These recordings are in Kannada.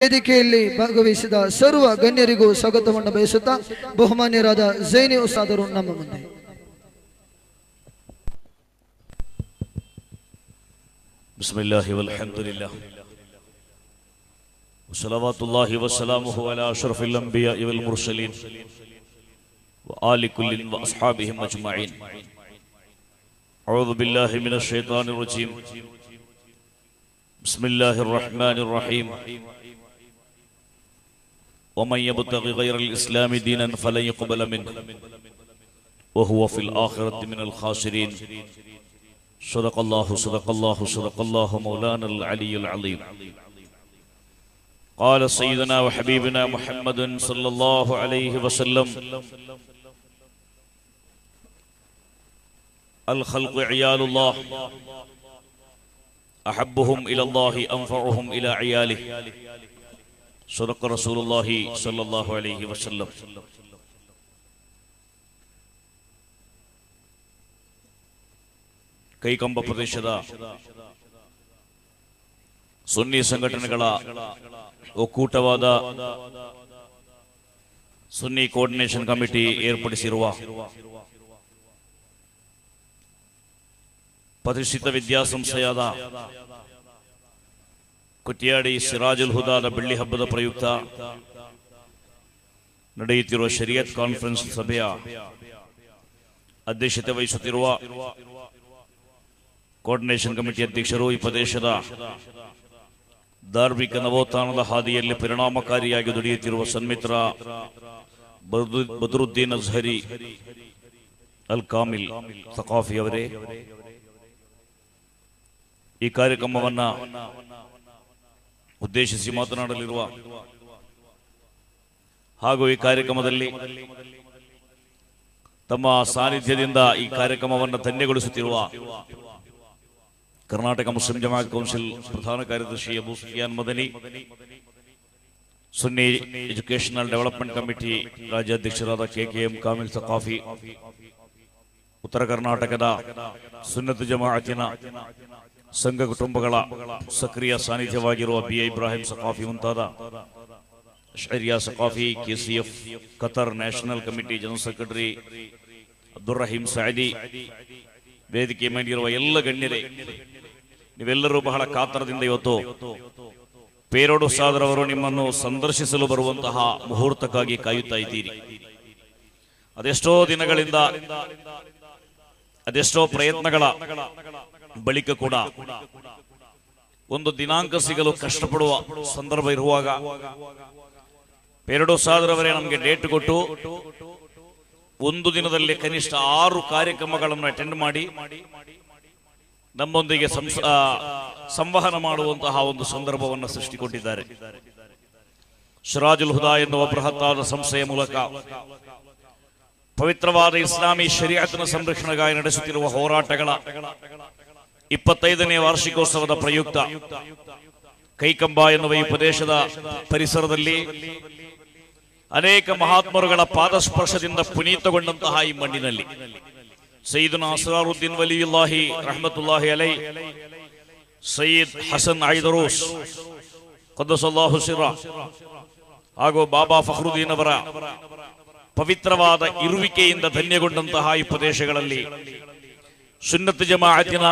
ವೇದಿಕೆಯಲ್ಲಿ ಭಾಗವಹಿಸಿದ ಸರ್ವ ಗಣ್ಯರಿಗೂ ಸ್ವಾಗತವನ್ನು ಬಯಸುತ್ತಾ ಬಹುಮಾನ್ಯರಾದ ಜೈನಿ ಉಸ್ತಾದರು ನಮ್ಮ ಮುಂದೆ بسم الله والحمد لله وصلوات الله وسلامه على أشرف الأنبياء والمرسلين وآل كل وأصحابهم أجمعين أعوذ بالله من الشيطان الرجيم بسم الله الرحمن الرحيم ومن يبتغي غير الإسلام دينا فلن يقبل منه وهو في الآخرة من الخاسرين صدق الله صدق الله صدق الله مولانا العلي العظيم قال سيدنا وحبيبنا محمد صلى الله عليه وسلم الخلق عيال الله أحبهم إلى الله أنفعهم إلى عياله صدق رسول الله صلى الله عليه وسلم ಕೈಕಂಬ ಪ್ರದೇಶದ ಸುನ್ನಿ ಸಂಘಟನೆಗಳ ಒಕ್ಕೂಟವಾದ ಸುನ್ನಿ ಕೋರ್ಡಿನೇಷನ್ ಕಮಿಟಿ ಏರ್ಪಡಿಸಿರುವ ಪ್ರತಿಷ್ಠಿತ ವಿದ್ಯಾಸಂಸ್ಥೆಯಾದ ಕುಟ್ಯಾಡಿ ಸಿರಾಜುಲ್ ಹುದಾದ ಬೆಳ್ಳಿ ಹಬ್ಬದ ಪ್ರಯುಕ್ತ ನಡೆಯುತ್ತಿರುವ ಶರಿಯತ್ ಕಾನ್ಫರೆನ್ಸ್ ಸಭೆಯ ಅಧ್ಯಕ್ಷತೆ ವಹಿಸುತ್ತಿರುವ ಕೋರ್ಡಿನೇಷನ್ ಕಮಿಟಿ ಅಧ್ಯಕ್ಷರು ಈ ಪ್ರದೇಶದ ಧಾರ್ಮಿಕ ನವೋತ್ಥಾನದ ಹಾದಿಯಲ್ಲಿ ಪರಿಣಾಮಕಾರಿಯಾಗಿ ದುಡಿಯುತ್ತಿರುವ ಸನ್ಮಿತ್ರ ಬದು- ಬದರುದ್ದೀನ್ ಅಜ್ಹರಿ ಅಲ್ ಕಾಮಿಲ್ ಸಕಾಫಿ ಅವರೇ ಈ ಕಾರ್ಯಕ್ರಮವನ್ನ ಉದ್ದೇಶಿಸಿ ಮಾತನಾಡಲಿರುವ ಹಾಗೂ ಈ ಕಾರ್ಯಕ್ರಮದಲ್ಲಿ ತಮ್ಮ ಸಾನ್ನಿಧ್ಯದಿಂದ ಈ ಕಾರ್ಯಕ್ರಮವನ್ನು ಧನ್ಯಗೊಳಿಸುತ್ತಿರುವ ಕರ್ನಾಟಕ ಮುಸ್ಲಿಂ ಜಮಾತ್ ಕೌನ್ಸಿಲ್ ಪ್ರಧಾನ ಕಾರ್ಯದರ್ಶಿ Abu Sufiyan Madani Sunni educational development committee ರಾಜ್ಯಾಧ್ಯಕ್ಷರಾದ K K M Kamil Saqafi ಉತ್ತರ ಕರ್ನಾಟಕದ ಸುನ್ನತ್ ಜಮಾಅತಿನ ಸಂಘ ಕುಟುಂಬಗಳ ಸಕ್ರಿಯ ಸಾನ್ನಿಧ್ಯವಾಗಿರುವ ಬಿ ಇಬ್ರಾಹಿಂ ಸಕಾಫಿ ಮುಂತಾದ ಶರಿಯಾ Saqafi KCF Qatar national committee general secretary Abdul Rahim Saidi ವೇದಿಕೆ ಮೇಲಿರುವ ಎಲ್ಲ ಗಣ್ಯರೇ ನೀವೆಲ್ಲರೂ ಬಹಳ ಕಾತರದಿಂದ ಇವತ್ತು ಪೇರೋಡು ಸಾದರವರು ನಿಮ್ಮನ್ನು ಸಂದರ್ಶಿಸಲು ಬರುವಂತಹ ಮುಹೂರ್ತಕ್ಕಾಗಿ ಕಾಯುತ್ತಾ ಇದ್ದೀರಿ ಅದೆಷ್ಟೋ ದಿನಗಳಿಂದ ಅದೆಷ್ಟೋ ಪ್ರಯತ್ನಗಳ ಬಳಿಕ ಕೂಡ ಒಂದು ದಿನಾಂಕ ಸಿಗಲು ಕಷ್ಟಪಡುವ ಸಂದರ್ಭ ಇರುವಾಗ ಪೇರಡು ಸಾದರವರೇ ನಮಗೆ ಡೇಟ್ ಕೊಟ್ಟು ಒಂದು ದಿನದಲ್ಲಿ ಕನಿಷ್ಠ ಆರು ಕಾರ್ಯಕ್ರಮಗಳನ್ನು ಅಟೆಂಡ್ ಮಾಡಿ ನಮ್ಮೊಂದಿಗೆ ಸಂಸ- ಆ, ಸಂವಹನ ಮಾಡುವಂತಹ ಒಂದು ಸಂದರ್ಭವನ್ನು ಸೃಷ್ಟಿಕೊಟ್ಟಿದ್ದಾರೆ ಸಿರಾಜುಲ್ ಹುದಾ ಎನ್ನುವ ಬೃಹತ್ತಾದ ಸಂಸ್ಥೆಯ ಮೂಲಕ ಪವಿತ್ರವಾದ ಇಸ್ಲಾಮಿ ಶರಿಯತ್ನ ಸಂರಕ್ಷಣೆಗಾಗಿ ನಡೆಸುತ್ತಿರುವ ಹೋರಾಟಗಳ ಇಪ್ಪತ್ತೈದನೇ ವಾರ್ಷಿಕೋತ್ಸವದ ಪ್ರಯುಕ್ತ ಕೈಕಂಬ ಎನ್ನುವ ಈ ಪ್ರದೇಶದ ಪರಿಸರದಲ್ಲಿ ಅನೇಕ ಮಹಾತ್ಮರುಗಳ ಪಾದಸ್ಪರ್ಶದಿಂದ ಪುನೀತಗೊಂಡಂತಹ ಈ ಮಣ್ಣಿನಲ್ಲಿ ಸೈದುನ ಅಸರಾರುದ್ದೀನ್ ವಲಿಯುಲ್ಲಾಹಿ ರಹಮತುಲ್ಲಾಹಿ ಅಲೈ ಸಯ್ಯದ್ ಹಸನ್ ಐದರೂಸ್ ಕದ್ದಸಲ್ಲಾಹು ಸಿರ ಹಾಗೂ ಬಾಬಾ ಫಖ್ರುದ್ದೀನ್ ಅವರ ಪವಿತ್ರವಾದ ಇರುವಿಕೆಯಿಂದ ಧನ್ಯಗೊಂಡಂತಹ ಈ ಪ್ರದೇಶಗಳಲ್ಲಿ ಸುನ್ನತ್ ಜಮಾಅತಿನ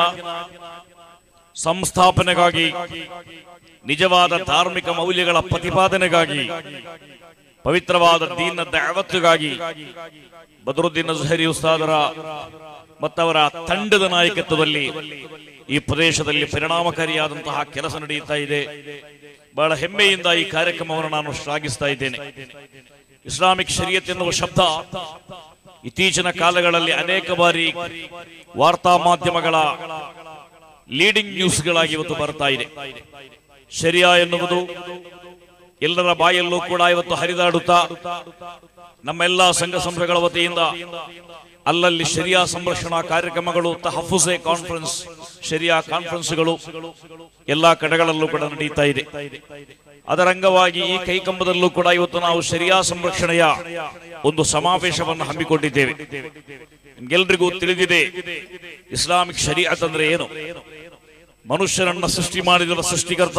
ಸಂಸ್ಥಾಪನೆಗಾಗಿ ನಿಜವಾದ ಧಾರ್ಮಿಕ ಮೌಲ್ಯಗಳ ಪ್ರತಿಪಾದನೆಗಾಗಿ ಪವಿತ್ರವಾದ ದೀನ ದಾವತ್ತಿಗಾಗಿ ಬದರುದ್ದೀನ್ ಅಜ್ಹರಿ ಉಸ್ತಾದರ ಮತ್ತವರ ತಂಡದ ನಾಯಕತ್ವದಲ್ಲಿ ಈ ಪ್ರದೇಶದಲ್ಲಿ ಪರಿಣಾಮಕಾರಿಯಾದಂತಹ ಕೆಲಸ ನಡೆಯುತ್ತಾ ಇದೆ ಬಹಳ ಹೆಮ್ಮೆಯಿಂದ ಈ ಕಾರ್ಯಕ್ರಮವನ್ನು ನಾನು ಶ್ಲಾಘಿಸ್ತಾ ಇದ್ದೇನೆ ಇಸ್ಲಾಮಿಕ್ ಶರಿಯತ್ ಎನ್ನುವ ಶಬ್ದ ಇತ್ತೀಚಿನ ಕಾಲಗಳಲ್ಲಿ ಅನೇಕ ಬಾರಿ ವಾರ್ತಾ ಮಾಧ್ಯಮಗಳ ಲೀಡಿಂಗ್ ನ್ಯೂಸ್ಗಳಾಗಿ ಇವತ್ತು ಬರ್ತಾ ಇದೆ ಶರಿಯಾ ಎನ್ನುವುದು ಎಲ್ಲರ ಬಾಯಲ್ಲೂ ಕೂಡ ಇವತ್ತು ಹರಿದಾಡುತ್ತಾ ನಮ್ಮೆಲ್ಲ ಸಂಘ ಸಂಸ್ಥೆಗಳ ವತಿಯಿಂದ ಅಲ್ಲಲ್ಲಿ ಶರಿಯಾ ಸಂರಕ್ಷಣಾ ಕಾರ್ಯಕ್ರಮಗಳು ತಹಫುಜೆ ಕಾನ್ಫರೆನ್ಸ್ ಶರಿಯಾ ಕಾನ್ಫರೆನ್ಸ್ಗಳು ಎಲ್ಲಾ ಕಡೆಗಳಲ್ಲೂ ಕೂಡ ನಡೀತಾ ಇದೆ ಅದರ ಅಂಗವಾಗಿ ಈ ಕೈಕಂಬದಲ್ಲೂ ಕೂಡ ಇವತ್ತು ನಾವು ಶರಿಯಾ ಸಂರಕ್ಷಣೆಯ ಒಂದು ಸಮಾವೇಶವನ್ನು ಹಮ್ಮಿಕೊಂಡಿದ್ದೇವೆ ನಿಮ್ಗೆಲ್ರಿಗೂ ತಿಳಿದಿದೆ ಇಸ್ಲಾಮಿಕ್ ಶರಿಯತ್ ಅಂದ್ರೆ ಏನು ಮನುಷ್ಯರನ್ನ ಸೃಷ್ಟಿ ಮಾಡಿರುವ ಸೃಷ್ಟಿಕರ್ತ